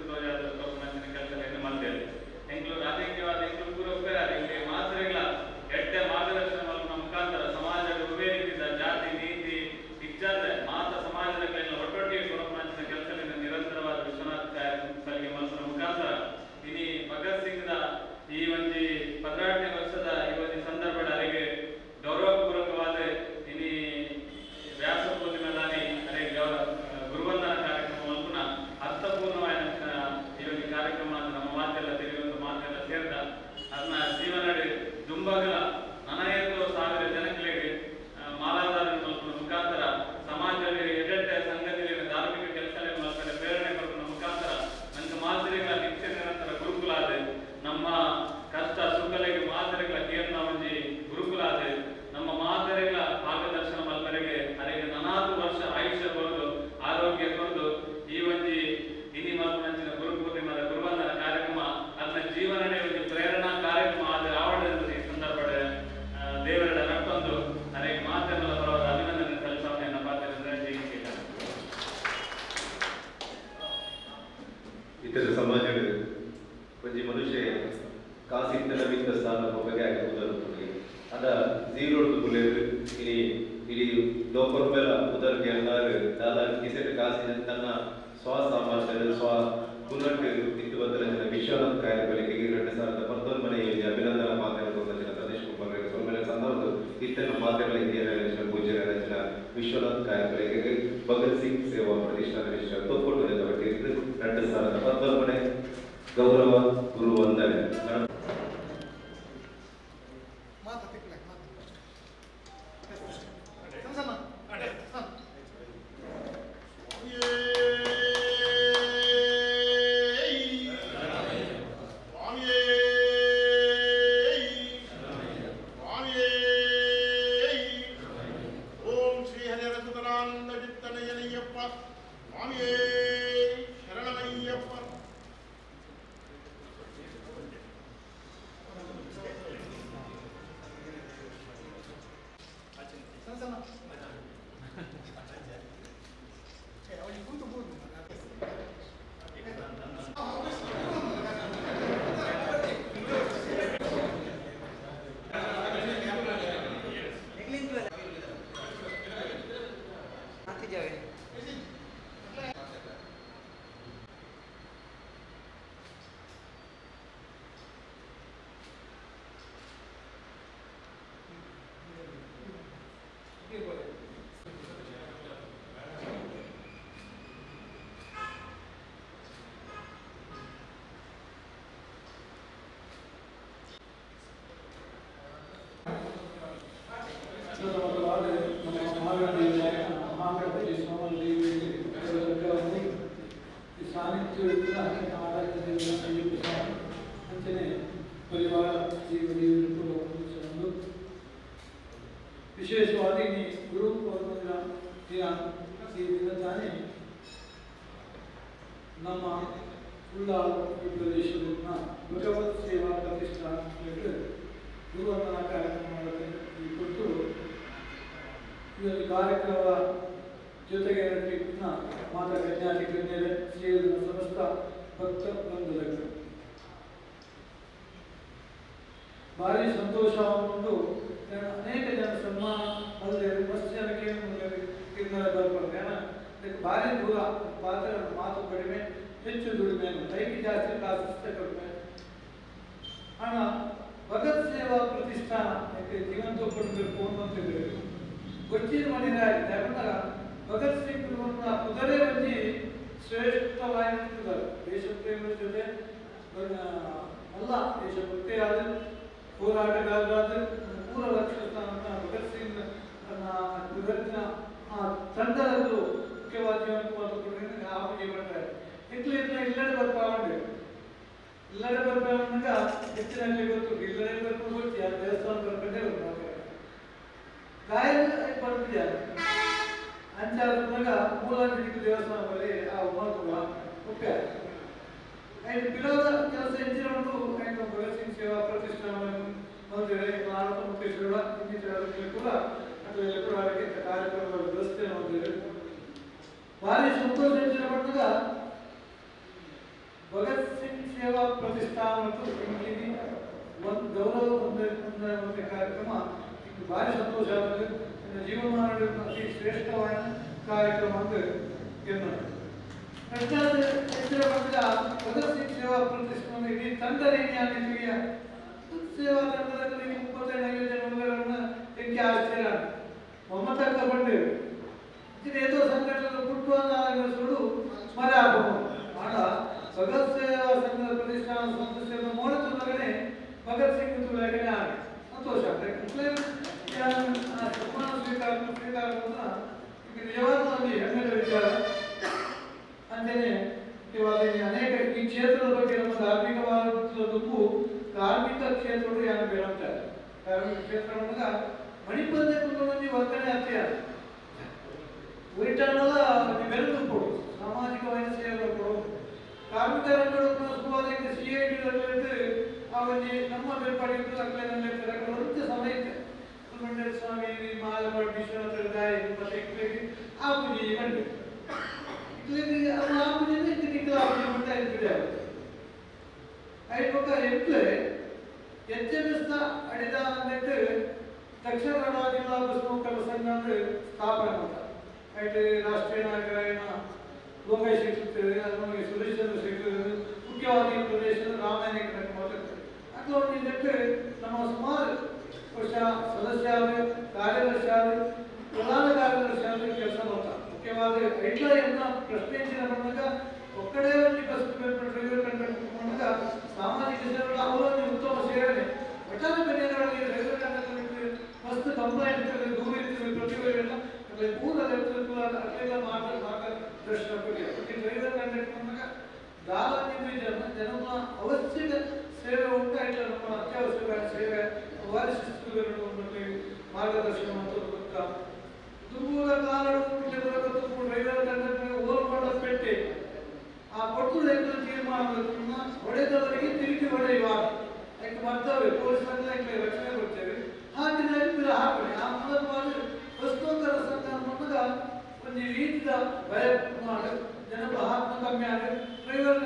ನೇತೃತ್ವ ಕೆಲಸ ಮಾಡ್ತೇವೆ ಎಂಗ್ಳು ರಾಜಕೀಯವಾದ ಎಂಗ್ಳು ಪೂರ ಉಪೇರಾರೆ ಇಲ್ಲಿ ಮಾತ್ರೆಗಳ ಎಡ್ಡೆ ಮಾರ್ಗದರ್ಶನ ಮಾಡುವ ಮುಖಾಂತರ ಸಮಾಜದ ಉಪಯೋಗಿಸಿದ ಜಾತಿ ನೀತಿ ಇಜ್ಜಾದ ಮಾತ ಸಮಾಜದ ಕೈಯಲ್ಲಿ ಒಟ್ಟೊಟ್ಟಿಗೆ ಗುಣಪಡಿಸಿದ ಕೆಲಸದಿಂದ ನಿರಂತರವಾದ ವಿಶ್ವನಾಥ ಕಾಯಕರಿಗೆ ಮನಸ್ಸಿನ ಮುಖಾಂತರ ಇನಿ ಭಗತ್ ಸಿಂಗ್ನ ಈ ಒಂದು ಹದಿನೆಂಟನೇ ವರ್ಷದ ಈ ಒಂದು ಸಂದರ್ಭದ ಅರೆಗೆ ಗೌರವಪೂರ್ವಕವಾದ ಇನಿ ವ್ಯಾಸ ಪೂರ್ಣಿಮೆದಾನಿ ಅರೆ ಗೌರವ ಗುರುವಂದನ ಕಾರ್ಯಕ್ರಮವನ್ನು ಪುನಃ ಅರ್ಥಪೂರ್ಣವಾದ ಈ ಒಂದು ಕಾರ್ಯಕ್ರಮ ಅಂತ ನಮ್ಮ ಮಾತೆಲ್ಲ ತಿಳಿಯುವಂತ ಮಾತೆಲ್ಲ ಸೇರ್ದ ಅದನ್ನ ಜೀವನಡಿ ದುಂಬಗಲ ನನಗೆಂದು ಸಾವಿರ ಜನಗಳಿಗೆ ಮಾಲಾಧಾರ ಮುಖಾಂತರ ಸಮಾಜದಲ್ಲಿ ಎಡೆಡ್ಡೆ ಸಂಘದಲ್ಲಿ ಧಾರ್ಮಿಕ ಕೆಲಸ ಮಾಡ್ತಾರೆ ಪ್ರೇರಣೆ ಕೊಡುವ ಮುಖಾಂತರ ನಂಗೆ ಮಾದರಿಗಳ ನಿತ್ಯ ನಿರಂತರ ಗುರುಕುಲ ಆದೆ ನಮ್ಮ ಕಷ್ಟ ಸುಖಲಿಗೆ ಮಾದರಿಗಳ ಕೇಂದ್ರ ಒಂಜಿ ಗುರುಕುಲ ಆದೆ ನಮ್ಮ ಮಾದರಿಗಳ ಮಾರ್ಗದರ್ಶನ ಮಲ್ಪರಿಗೆ ಅರೆಗೆ ನನಾದು ವರ್ಷ ಆಯುಷ್ಯ ಕೊರದು ಆರೋಗ್ಯ ಕೊರದು ಈ ಒಂಜಿ ಇನಿ ಮಲ್ಪನಂಚಿನ ಗುರು ಪೂರ್ಣಿಮದ ಗುರುವಂದನ ಕಾರ್ಯಕ್ರಮ ಅದನ್ನ ಜೀವನನೇ ಒಂದು ಪ್ರೇರಣಾ ಕಾರ್ಯಕ್ರಮ ಆದ ಆವಡದ ಈ ಸಂದರ್ಭದ ದೇವರ ನಟ್ಟೊಂದು ಅನೇಕ ಮಾತನ್ನೆಲ್ಲ ಪರವಾದ ಅಭಿನಂದನೆ ಸಲ್ಲಿಸೋಣ ಎನ್ನ ಪಾತ್ರದಿಂದ ಜೀವಿಸಿಲ್ಲ ಇತರ ಸಮಾಜಗಳು ಒಂಜಿ ಮನುಷ್ಯ ಕಾಸಿತ್ತನ ಮಿತ್ತ ಸ್ಥಾನ ಬಗೆ ಆಗಿರುವುದನ್ನು ಅದ ಜೀರೋ ಬುಲೆರು ಇನಿ ಇಡೀ ದೋಪರ್ ಮೇಲ ಉದರ್ಗೆ ಎಲ್ಲಾರು ದಾದ ಕಿಸೆಟ್ ಕಾಸಿನ ತನ್ನ ಸ್ವ ಸಾಮರ್ಥ್ಯದ ಸ್ವ ಪುನಟ್ ಇತ್ತು ಬದಲಿನ ವಿಶ್ವನಾಥ್ ಕಾಯ ಬೆಳಕಿಗೆ ಎರಡು ಸಾವಿರದ ಪತ್ತೊಂಬನೇ ಅಭಿನಂದನಾ ಮಾಧ್ಯಮದ ರಚನೆ ಸತೀಶ್ ಕುಮಾರ್ ಸೊಮ್ಮೆಲೆ ಸಂದರ್ಭದ ಇತ್ತರ ಮಾಧ್ಯಮಗಳ ಹಿರಿಯ ರಚನೆ ಪೂಜ್ಯ ರಚನೆ ವಿಶ್ವನಾಥ್ ಕಾಯ ಬೆಳಕಿಗೆ ಭಗತ್ ಸಿಂಗ್ ಸೇವಾ ಪ್ರತಿಷ್ಠಾನ ವಿಶ್ವ ತೊಕ್ಕೊಟ್ಟು ನೆಲವಟ್ಟಿದ್ದು ಎರಡು ಸಾವಿರದ ಪತ್ತೊಂಬನೇ ಗೌರವ ಗುರು ವಂದನೆ ಮೇಡಮ್ ಮಾತು ತಿಕ್ಲಕ್ ಮಾತು ಸ್ವಾಮಿಯೇ ಶರಣಮಯ್ಯಪ್ಪ ವಿಶೇಷವಾಗಿ ಈ ಗುರು ಪೌರ್ಣಿಮೆಯ ದಿನ ಈ ದಿನ ತಾನೇ ನಮ್ಮ ಉಳ್ಳಾಳು ಈ ಪ್ರದೇಶದನ್ನ ಭಗವತ್ ಸೇವಾ ಪ್ರತಿಷ್ಠಾನ ಹೇಳಿದ್ರೆ ಗುರುವಂದನಾ ಕಾರ್ಯಕ್ರಮ ಮಾಡುತ್ತೆ ಈ ಕುರಿತು ಇದರಲ್ಲಿ ಕಾರ್ಯಕ್ರಮದ ಜೊತೆಗೆ ನಡೆಯುತ್ತಿನ ಮಾತಾ ಕನ್ಯಾತಿ ಕನ್ಯರೆ ಸೇರಿದ ಸಮಸ್ತ ಭಕ್ತ ಬಂಧುಗಳು ಭಾರಿ ಸಂತೋಷವನ್ನು ಅನೇಕ ಜನ ಸನ್ಮಾನ ಅಲ್ಲದೆ ಮಸ್ತ್ ಜನಕ್ಕೆ ಕಿನ್ನರ ಬರ್ಬಾರ್ದು ಏನ ಇದಕ್ಕೆ ಭಾರಿ ದೂರ ಪಾತ್ರ ಮಾತು ಕಡಿಮೆ ಹೆಚ್ಚು ದುಡಿಮೆ ಕೈಗೆ ಜಾಸ್ತಿ ಕಾಸಿಷ್ಟ ಕಡಿಮೆ ಹಣ ಭಗತ್ ಸೇವಾ ಪ್ರತಿಷ್ಠಾನ ಯಾಕೆ ಜೀವಂತ ಕೊಡಬೇಕು ಅನ್ನೋಂತಿದ್ರೆ ಕೊಚ್ಚಿನ ಮನೆಯ ಯಾಕಂದ್ರೆ ಭಗತ್ ಸಿಂಗ್ ಗುರುವನ್ನ ಕುದುರೆ ಬಂದಿ ಶ್ರೇಷ್ಠವಾಗಿರ್ತಿದ್ದಾರೆ ದೇಶ ಪ್ರೇಮದ ಜೊತೆ ಆ, ಅಲ್ಲ ದೇಶಭಕ್ತಿ ಆದ ಹೋರಾಟಗಾರರಾದ ಮೂಲ ರಕ್ಷಿಸ್ತಾನಂತ ಭಗತ್ ಸಿಂಗ್ ತನ್ನ ಕುದುರೆನ ಆ ತಂಡದಲ್ಲೂ ಮುಖ್ಯವಾದ ಜೀವನಕ್ಕೆ ಆಪುಜಿ ಮಾಡ್ತಾರೆ ಇಟ್ಲು ಇಟ್ಲ ಇಲ್ಲಡೆ ಬರ್ಪಾವಂಡೆ ಇಲ್ಲಡೆ ಬರ್ಪಾವಂದಾಗ ಹೆಚ್ಚಿನಲ್ಲಿ ಗೊತ್ತು ಇಲ್ಲಡೆ ಬರ್ಕೊಂಡು ಗೊತ್ತಿ ಆ ದೇವಸ್ಥಾನ ಬರ್ಕೊಂಡೇ ಬರ್ತಾರೆ ಗಾಯನ ಬರ್ತಿದ್ದಾರೆ ಅಂಚಾದಾಗ ಮೂಲ ಹಿಡಿದು ದೇವಸ್ಥಾನ ಬಳಿ ಆ ಉಮರ್ಗುಳ ಒಪ್ಪೆ ಐದು ವಿರೋಧ ಕೆಲಸ ಹೆಚ್ಚಿನ ಒಂದು ಐದು ಭಗತ್ ಸಿಂಗ್ ಸೇವಾ ಪ್ರತಿಷ್ಠಾನ ಹೊಂದಿದೆ ಭಾರತ ಮುಖೇಶ್ವರ ಇನ್ನಿತರರಲ್ಲಿ ಕೂಡ ಅದರಲ್ಲಿ ಕೂಡ ಅದಕ್ಕೆ ಕಾರ್ಯಕ್ರಮಗಳ ವ್ಯವಸ್ಥೆಯನ್ನು ಹೊಂದಿದೆ ಭಾರಿ ಸಂತೋಷ ಹೆಚ್ಚಿನ ಬಂದಾಗ ಭಗತ್ ಸಿಂಗ್ ಸೇವಾ ಪ್ರತಿಷ್ಠಾನ ಮತ್ತು ಇಂಗಿನಿ ಒಂದು ಗೌರವ ಹೊಂದಿರುವಂತಹ ಕಾರ್ಯಕ್ರಮ ಇದು ಭಾರಿ ಸಂತೋಷ ಆಗುತ್ತೆ ನನ್ನ ಜೀವಮಾನ ಅತಿ ಶ್ರೇಷ್ಠವಾದ ಕಾರ್ಯಕ್ರಮ ಅಂತ ಏನು ಪ್ರಚಾರದ ಹೆಚ್ಚಿನ ಬಂದ ಭಗತ್ ಸಿಂಗ್ ಸೇವಾ ಪ್ರತಿಷ್ಠಾನ ಇಡೀ ತಂಡನೇ ಜ್ಞಾನಿಗಳಿಗೆ ಸೇವಾ ತಂಡದಲ್ಲಿ ಮುಪ್ಪತ್ತೈದು ಐದು ಜನ ಮಕ್ಕಳನ್ನ ಹೆಂಗೆ ಆಶ್ಚರ್ಯ ಮಮತಾ ತಗೊಂಡೇವೆ ಇದು ಏದೋ ಸಂಘಟನೆ ಪುಟ್ಟುವನ್ನ ಸುಡು ಮರ ಹಾಕಬಹುದು ಆಗ ಭಗತ್ ಸೇವಾ ಸಂಘದ ಪ್ರತಿಷ್ಠಾನ ಸದಸ್ಯರನ್ನು ನೋಡುತ್ತಿದ್ದಾಗಲೇ ಭಗತ್ ಸಿಂಗ್ ತುಳಗಡೆ ಆಗಿ ಸಂತೋಷ ಆಗ್ತದೆ ಸನ್ಮಾನ ಸ್ವೀಕಾರ ಸ್ವೀಕಾರ ಈಗ ನಿಜವಾದ ಒಂದು ಹೆಮ್ಮೆಯ ವಿಚಾರ ಅಂತೆಯೇ ಇವಾಗ ಈ ಅನೇಕ ಈ ಕ್ಷೇತ್ರದ ಬಗ್ಗೆ ನಮ್ಮ ಧಾರ್ಮಿಕವಾದ ದುಂಬು ಕಾರ್ಮಿಕ ಕ್ಷೇತ್ರಗಳು ಯಾರು ಬೇಡಂತಾರೆ ಕಾರ್ಮಿಕ ಕ್ಷೇತ್ರ ಅನ್ನೋದಾಗ ಮಣಿಪುರದಲ್ಲಿ ಕುಟುಂಬದಲ್ಲಿ ವರ್ತನೆ ಅತ್ಯ ಉಳಿಟನ್ನದ ಬೆಳೆದು ಕೊಡು ಸಾಮಾಜಿಕವಾದ ಸೇವೆ ಕೊಡು ಕಾರ್ಮಿಕ ರಂಗಗಳು ಸುವಾದಕ್ಕೆ ಸಿ ಐ ಟಿ ಅವಲ್ಲಿ ನಮ್ಮ ಬೇರ್ಪಾಡಿಗಳು ಅಗಲೇ ನಮ್ಮ ವೃತ್ತಿ ಸಮಯ ಇತ್ತು ಸುಬ್ರಹ್ಮಣ್ಯ ಸ್ವಾಮಿ ಮಾಲವಾಡ ವಿಶ್ವನಾಥ ದಾಯಿ ಮತ್ತೆ ಇಕ್ಲಿಗೆ ಆ ಪೂಜೆ ಗಂಟೆ ಇಕ್ಲಿಗೆ ಅದು ಆ ಪೂಜೆ ಇಕ್ಲಿಗೆ ಆ ಪೂಜೆ ಮಾಡ್ತಾ ಇರ್ತಿದೆ ಐದು ಪಕ್ಕ ಎಂಟ್ಲೆ ಎಚ್ಚರಿಸ್ತ ಅಡಿದ ಅಂದಿಟ್ಟು ದಕ್ಷಿಣ ಕನ್ನಡ ಜಿಲ್ಲಾ ಬಸವಕಲ ಸಂಘ ಅಂದ್ರೆ ಸ್ಥಾಪನೆ ಮಾಡ್ತಾರೆ ಐದು ರಾಷ್ಟ್ರೀಯ ನಾಯಕರಾಯಣ ಲೋಕೇಶ್ ಸಿಗ್ತದೆ ಅದು ನಮಗೆ ಸುರೇಶ್ ಚಂದ್ರ ಸಿಗ್ತದೆ ಮುಖ್ಯವಾಗಿ ಈ ಪ್ರದೇಶದ ರಾಮಾಯಣ ಮಾತಾಡ್ತಾರೆ ಅಥವಾ ಒಂದು ಇದಕ್ಕೆ ನಮ್ಮ ಸುಮಾರು ವರ್ಷ ಸದಸ್ಯರು ಕಾರ್ಯದರ್ಶಿ ಆದ ಪ್ರಧಾನ ಕಾರ್ಯದರ್ಶಿ ಆದ ಕೆಲಸ ಮಾಡ್ತಾರೆ ಮುಖ್ಯವಾದ ಐಟ್ಲನ್ನ ಪ್ರಶ್ನೆಯಿಂದ ಬಂದಾಗ ಒಕ್ಕಡೆ ಒಂದು ಬಸ್ ಡ್ರೈವರ್ ಕಂಡಕ್ಟ್ ಬಂದಾಗ ಸಾಮಾಜಿಕ ಸೇವೆಗಳ ಅವರೊಂದು ಉತ್ತಮ ಸೇವೆ ಒಟ್ಟಾರೆ ಬೆಲೆಗಳಲ್ಲಿ ರೈಲ್ವೆ ಕಂಡಕ್ಟರ್ ಮಸ್ತ್ ಕಂಪ್ಲೇಂಟ್ ಇರ್ತದೆ ದೂರ ಇರ್ತದೆ ಪ್ರತಿಭೆಗಳನ್ನ ಅಲ್ಲೇ ಊರಲ್ಲಿ ಇರ್ತದೆ ಅಲ್ಲೆಲ್ಲ ಮಾಡ ಮಾರ್ಗದರ್ಶನ ಕೊಡಿ ಪ್ರತಿ ಡ್ರೈವರ್ ಕಂಡಕ್ಟ್ ಬಂದಾಗ ದಾವಾನಿಗೆ ಜನ ಜನಗಳ ಅವಶ್ಯಕ ಸೇವೆ ಉಂಟಾಯಿಲ್ಲ ನಮ್ಮ ಅತ್ಯವಶ್ಯಕ ಸೇವೆ ವಾರಿಸಿಸ್ತುಗಳನ್ನು ಮಾರ್ಗದರ್ಶನ ಮತ್ತು ದೂರ ಕಾಲಗಳು ಡ್ರೈವರ್ ಕಂಡಕ್ಟರ್ ಎಂಬ ತೀರ್ಮಾನವನ್ನು ಹೊಡೆದವರಿಗೆ ತಿರುಗಿ ಹೊಡೆಯುವ ಯಾಕೆ ಬರ್ತವೆ ಪೊಲೀಸರೆಲ್ಲ ಯಾಕೆ ರಕ್ಷಣೆ ಕೊಡ್ತೇವೆ ಹಾಕಿದ್ರೆ ಬಿಡ ಹಾಕಿ ಆ ಮೂಲಕವಾಗಿ ವಸ್ತುಂತರ ಸಂಘ ಮೊದಲ ಒಂದು ರೀತಿಯ ಭಯ ಮಾಡಿ ಜನರು ಆತ್ಮ ಕಮ್ಮಿ ಆಗಿ ಡ್ರೈವರ್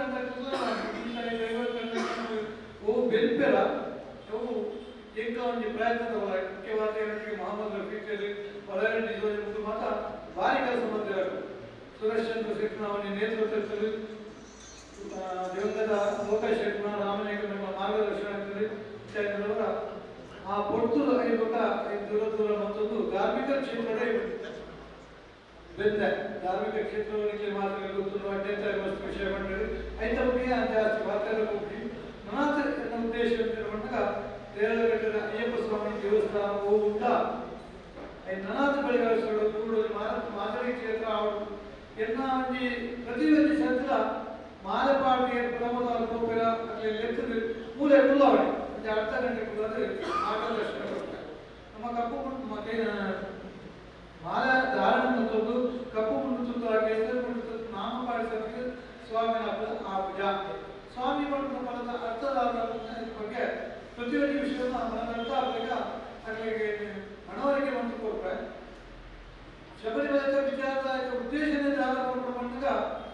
ಡ್ರೈವರ್ ಓ ಬೆಲ್ಪೆರ ಅವು ಎಂಕ ಒಂದು ಪ್ರಯತ್ನದ ಮುಖ್ಯವಾದ ಏನಕ್ಕೆ ಮೊಹಮ್ಮದ್ ರಫೀಕ್ ಒಳಗಡೆ ನಿಜವಾಗಿ ಮಾತ್ರ ಭಾರಿ ಕೆಲಸ ಮಾಡ್ತಾರೆ ಸುರೇಶ್ ಚಂದ್ರ ಶೆಟ್ಟಿ ಅವನ ನೇತೃತ್ವದಲ್ಲಿ ಆ, ದಿವಂಗತ ಲೋಕೇಶ್ ಶೆಟ್ಟಿ ರಾಮನಾಯಕ ನಮ್ಮ ಮಾರ್ಗದರ್ಶನದಲ್ಲಿ ಇತ್ಯಾದಿಗಳವರ ಆ ಪೊಟ್ಟು ಐವತ್ತ ದೂರ ದೂರ ಮತ್ತೊಂದು ಧಾರ್ಮಿಕ ಕ್ಷೇತ್ರದ ಬೆಂದ ಧಾರ್ಮಿಕ ಕ್ಷೇತ್ರಗಳಿಗೆ ಮಾತ್ರ ಗೊತ್ತು ಅತ್ಯಂತ ವಸ್ತು ವಿಷಯ ಮಂಡಳಿ ಐತ ಬಗ್ಗೆ ಜಾಸ್ತಿ ಮಾತಾಡ ಹೋಗಿ ನಾಥ ಎನ್ನ ಉದ್ದೇಶ ಬಂದಾಗ ದೇವರಗಟ್ಟದ ಅಯ್ಯಪ್ಪ ಸ್ವಾಮಿ ದೇವಸ್ಥಾನ ಹೋಗುತ್ತ ನನಾದ ಬೆಳೆಗಳು ಕೂಡಲು ಮಾದರಿ ಕ್ಷೇತ್ರ ಅವರು ಎನ್ನ ಒಂಜಿ ಪ್ರತಿಯೊಂದು ಕ್ಷೇತ್ರ ಮಾಲಪಾಡಿಗೆ ಪ್ರಮೋದ ಕೋಪೆರ ಅಲ್ಲಿ ಲೆಕ್ಕದ ಮೂಲೆ ಕುಲ್ಲವಡೆ ಒಂದು ಅರ್ಧ ಗಂಟೆ ಕುಲ್ಲದು ಮಾರ್ಗದರ್ಶನ ಕೊಡ್ತಾರೆ ನಮ್ಮ ಕಪ್ಪು ಮುಟ್ಟು ಮತ್ತೆ ಮಾಲ ಧಾರಣ ಮತ್ತೊಂದು ಕಪ್ಪು ಮುಟ್ಟು ಕೇಸರಿ ಮುಟ್ಟು ನಾಮ ಪಾಡಿಸೋದಕ್ಕೆ ಸ್ವಾಮಿನ ಆ ಪೂಜ ಸ್ವಾಮಿ ಪಡೆದ ಫಲದ ಅರ್ಥದ ಬಗ್ಗೆ ಪ್ರತಿಯೊಂದು ವಿಷಯವನ್ನು ನನ್ನ ಅರ್ಥ ಆಗಬೇಕ ಅಲ್ಲಿಗೆ ಮನವರಿಕೆ ಮಾಡಿ ಕೊಡ್ತಾರೆ ಶಬರಿಮಲೆ ವಿಚಾರದ ಉದ್ದೇಶನೇ ಜಾಗೃತ ಬಂದಾಗ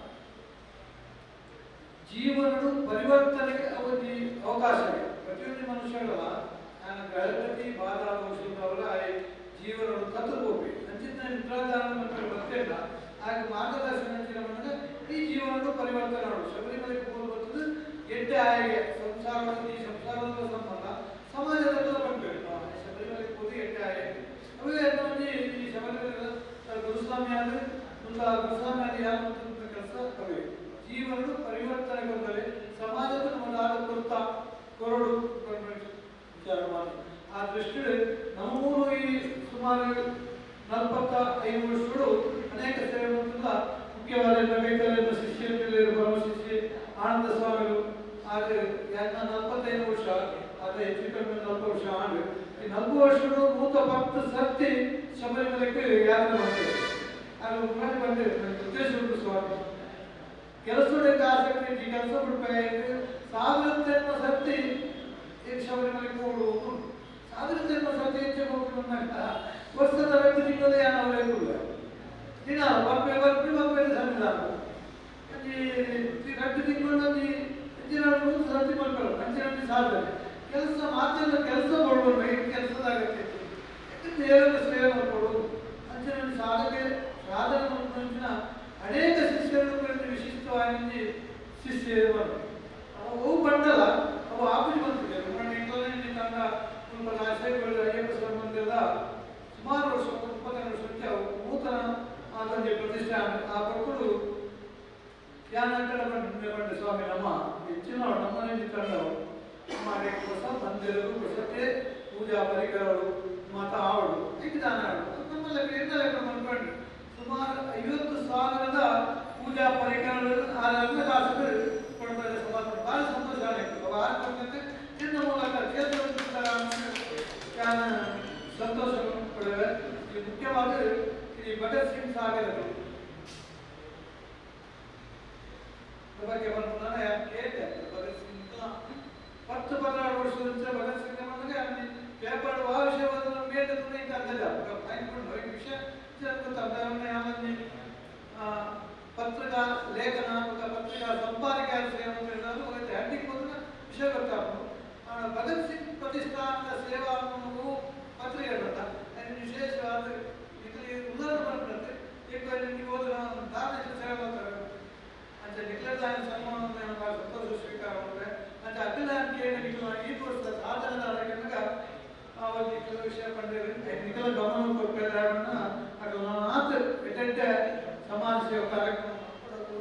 ಜೀವನಡು ಪರಿವರ್ತನೆಗೆ ಅವಧಿ ಅವಕಾಶ ಇದೆ ಪ್ರತಿಯೊಂದು ಮನುಷ್ಯಗಳ ನಾನು ಗಣಪತಿ ಬಾಧಾ ಔಷಧವರ ಜೀವನಡು ತತ್ವಗೋಪಿ ಅಂಚಿನ ನಿದ್ರಾಧಾರ ಮತ್ತು ಬರ್ತಿಲ್ಲ ಹಾಗೆ ಮಾರ್ಗದರ್ಶನ ಅಂಚಿನ ಬಂದಾಗ ಈ ಜೀವನಡು ಪರಿವರ್ತನೆ ಮಾಡು ಶಬರಿಮಲೆ ಹೋಗಿ ಬರ್ತದೆ ಎಡ್ಡೆ ಆಯ್ಕೆ ಸಂಸಾರ ಈ ಸಂಸಾರದ ಸಂಬಂಧ ಸಮಾಜದ ಬಂದ್ಬೇಕು ಶಬರಿಮಲೆ ಹೋಗಿ ಎಡ್ಡೆ ಆಯ್ಕೆ ಅವೇ ನೋಡಿ ಈ ಶಬರಿಮಲೆ ಗುರುಸ್ವಾಮಿ ಆದ್ರೆ ಮುಂದ ಗುರುಸ್ವಾಮಿ ಆದ್ರೆ ಯಾರು ಅಂತ ಕೆಲಸ ಅವೇ ಜೀವನಗಳು ಪರಿವರ್ತನೆಗೊಂಡರೆ ಸಮಾಜದ ನಮ್ಮದಾದ ಕೊರತ ಕೊರಡು ವಿಚಾರ ಮಾಡಿ ಆ ದೃಷ್ಟಿಯಲ್ಲಿ ನಮ್ಮೂರು ಈ ಸುಮಾರು ನಲವತ್ತ ಐದು ವರ್ಷಗಳು ಅನೇಕ ಸೇವೆ ಮಾಡುತ್ತಿಲ್ಲ ಮುಖ್ಯವಾದ ನಗೈತಲೆಂಬ ಶಿಷ್ಯರಲ್ಲಿ ಬರುವ ಶಿಷ್ಯ ಆನಂದ ಸ್ವಾಮಿಗಳು ಹಾಗೆ ಯಾಕೆ ನಲವತ್ತೈದು ವರ್ಷ ಆದರೆ ಹೆಚ್ಚು ಕಡಿಮೆ ನಲವತ್ತು ವರ್ಷ ಆಂಡು ಈ ನಲವತ್ತು ವರ್ಷಗಳು ನೂತ ಭಕ್ತ ಸತ್ತಿ ಶಬರಿಮಲೆಗೆ ಯಾತ್ರೆ ಮಾಡ್ತೇವೆ ಅದು ಮಾಡಿ ಬಂದೆ ಉದ್ದೇಶ ಉಂಟು ಸ್ವಾಮಿ ಕೆಲಸಕ್ಕೆ ಆಸಕ್ತಿ ಇದ್ದು ಕೆಲಸ ಬಿಡ್ಬೇಕು ಸಾವಿರತ್ತೆಂಬ ಸತ್ತಿ ಈ ಶಬರಿಮಲೆ ಕೂಡು ಸಾವಿರತ್ತೆಂಬ ಸತ್ತಿ ಹೆಚ್ಚು ಹೋಗ್ಕೊಂಡಾಗ ವರ್ಷದ ವ್ಯಕ್ತಿ ತಿಂಗಳೇ ಏನು ಅವರೇನಿಲ್ಲ ದಿನ ಒಬ್ಬೆ ಒಬ್ಬೆ ಒಬ್ಬೆ ಸಂವಿಧಾನ ಈ ಗಂಟು ತಿಂಗಳು ಹೆಚ್ಚಿನ ಸತ್ತಿ ಮಾಡ್ಕೊಳ್ಳೋ ಅಂಚಿನ ಸಾಧನೆ ಕೆಲಸ ಮಾತಿನ ಕೆಲಸ ಕೊಡ್ಬೋದು ಈ ಕೆಲಸದ ಅಗತ್ಯ ದೇವರ ಸೇವೆ ಮಾಡ್ಕೊಡು ಅಂಚಿನ ಸಾಧನೆ ಸಾಧನೆ ಮಾಡ್ಕೊಂಡ ಅನೇಕ ಶಿಷ್ಯರು ವಿಶಿಷ್ಟವಾಗಿ ಶಿಷ್ಯ ಅವು ಬಂಡಲ ಅವು ಆಪಿ ಬಂದಿದೆ ತಂಡ ತುಂಬ ಆಶಯಗಳು ಅಯ್ಯಪ್ಪ ಸಂಬಂಧದ ಸುಮಾರು ವರ್ಷ ಇಪ್ಪತ್ತೈದು ವರ್ಷಕ್ಕೆ ಅವು ನೂತನ ಆದಂಗೆ ಪ್ರತಿಷ್ಠಾನ ಆ ಮಕ್ಕಳು ಯಾನಂತರ ಬಂದ ಬಂದ ಸ್ವಾಮಿ ನಮ್ಮ ಹೆಚ್ಚಿನ ನಮ್ಮನೆ ತಂಡವು ಮಾಡಿ ಹೊಸ ಮಂದಿರಗಳು ಹೊಸತೆ ಪೂಜಾ ಪರಿಕರಗಳು ಮತ ಆವಡು ವಿಜ್ಞಾನ ನಮ್ಮಲ್ಲಿ ಬೇರೆ ಮಾಡ್ಕೊಂಡು ಸುಮಾರು ಐವತ್ತು ಸಾವಿರದ ಪೂಜಾ ಪರಿಕರಗಳು ಆ ಎಲ್ಲ ದಾಸರು ಕೊಡ್ತಾರೆ ಸಮಾಜ ಭಾಳ ಸಂತೋಷ ಆಯಿತು ಆರು ಕೊಡ್ತಂತೆ ಚಿನ್ನ ಮೂಲಕ ಕ್ಷೇತ್ರ ಸಂತೋಷ ಪಡೆವೆ ಈ ಮುಖ್ಯವಾದ ಈ ಭಗತ್ ಸಿಂಗ್ ಸಾಗರರು ಬಗ್ಗೆ ಬಂದು ನಾನು ಯಾಕೆ ಕೇಳಿದೆ ಭಗತ್ ಸಿಂಗ್ ಹತ್ತು ಪನ್ನೆರಡು ವರ್ಷದಿಂದ ಭಗತ್ ಸಿಂಗ್ ನಮಗೆ ಅಲ್ಲಿ ಪೇಪರ್ ಆ ವಿಷಯವನ್ನು ಮೇಲೆ ಕೂಡ ಈಗ ಅರ್ಧದ ಆಯ್ಕೊಂಡು ಈ ವಿಷಯ ಗೊತ್ತಾಗ್ತದೆ ಆಮೇಲೆ ಪತ್ರಿಕಾ ಲೇಖನ ಮತ್ತು ಪತ್ರಿಕಾ ಸಂಪಾದಕ ಸೇವೆಯನ್ನು ಹ್ಯಾಂಡಿಗೆ ಬಂದ ವಿಷಯ ಗೊತ್ತಾಗ್ತದೆ ಭಗತ್ ಸಿಂಗ್ ಪ್ರತಿಷ್ಠಾನದ ಸೇವಾವನ್ನು ಪತ್ರಿಕೆ ಗೊತ್ತ ವಿಶೇಷವಾದ ಇದರಲ್ಲಿ ಉದಾಹರಣೆ ಬರ್ತದೆ ಈಗ ನೀವು ಹೋದ್ರೆ ಧಾರ್ಮಿಕ ಸೇವೆ ಮಾಡ್ತಾರೆ ಅಂತ ಡಿಕ್ಲೇರ್ ಆಯ್ನ ಸನ್ಮಾನವನ್ನು ನಾವು ಸಂತೋಷ ಸ್ವೀಕಾರ ಮಾಡಿದ್ರೆ ಅಂತ ಅಖಿಲ ಕೇಳಿ ಈ ವರ್ಷದ ಸಾಧನದ ಅದಕ್ಕೆ ಅವರಿಗೆ ಕೆಲವು ವಿಷಯ ಪಡೆದಿದೆ ನಿಖಲ ಗಮನ ಕೊಟ್ಟಿದ್ದಾರೆ ಅದು ಮಾತು ಎಟ್ಟೆಟ್ಟ ಸಮಾಜ ಸೇವಾ ಕಾರ್ಯಕ್ರಮ ಮಾಡೋದು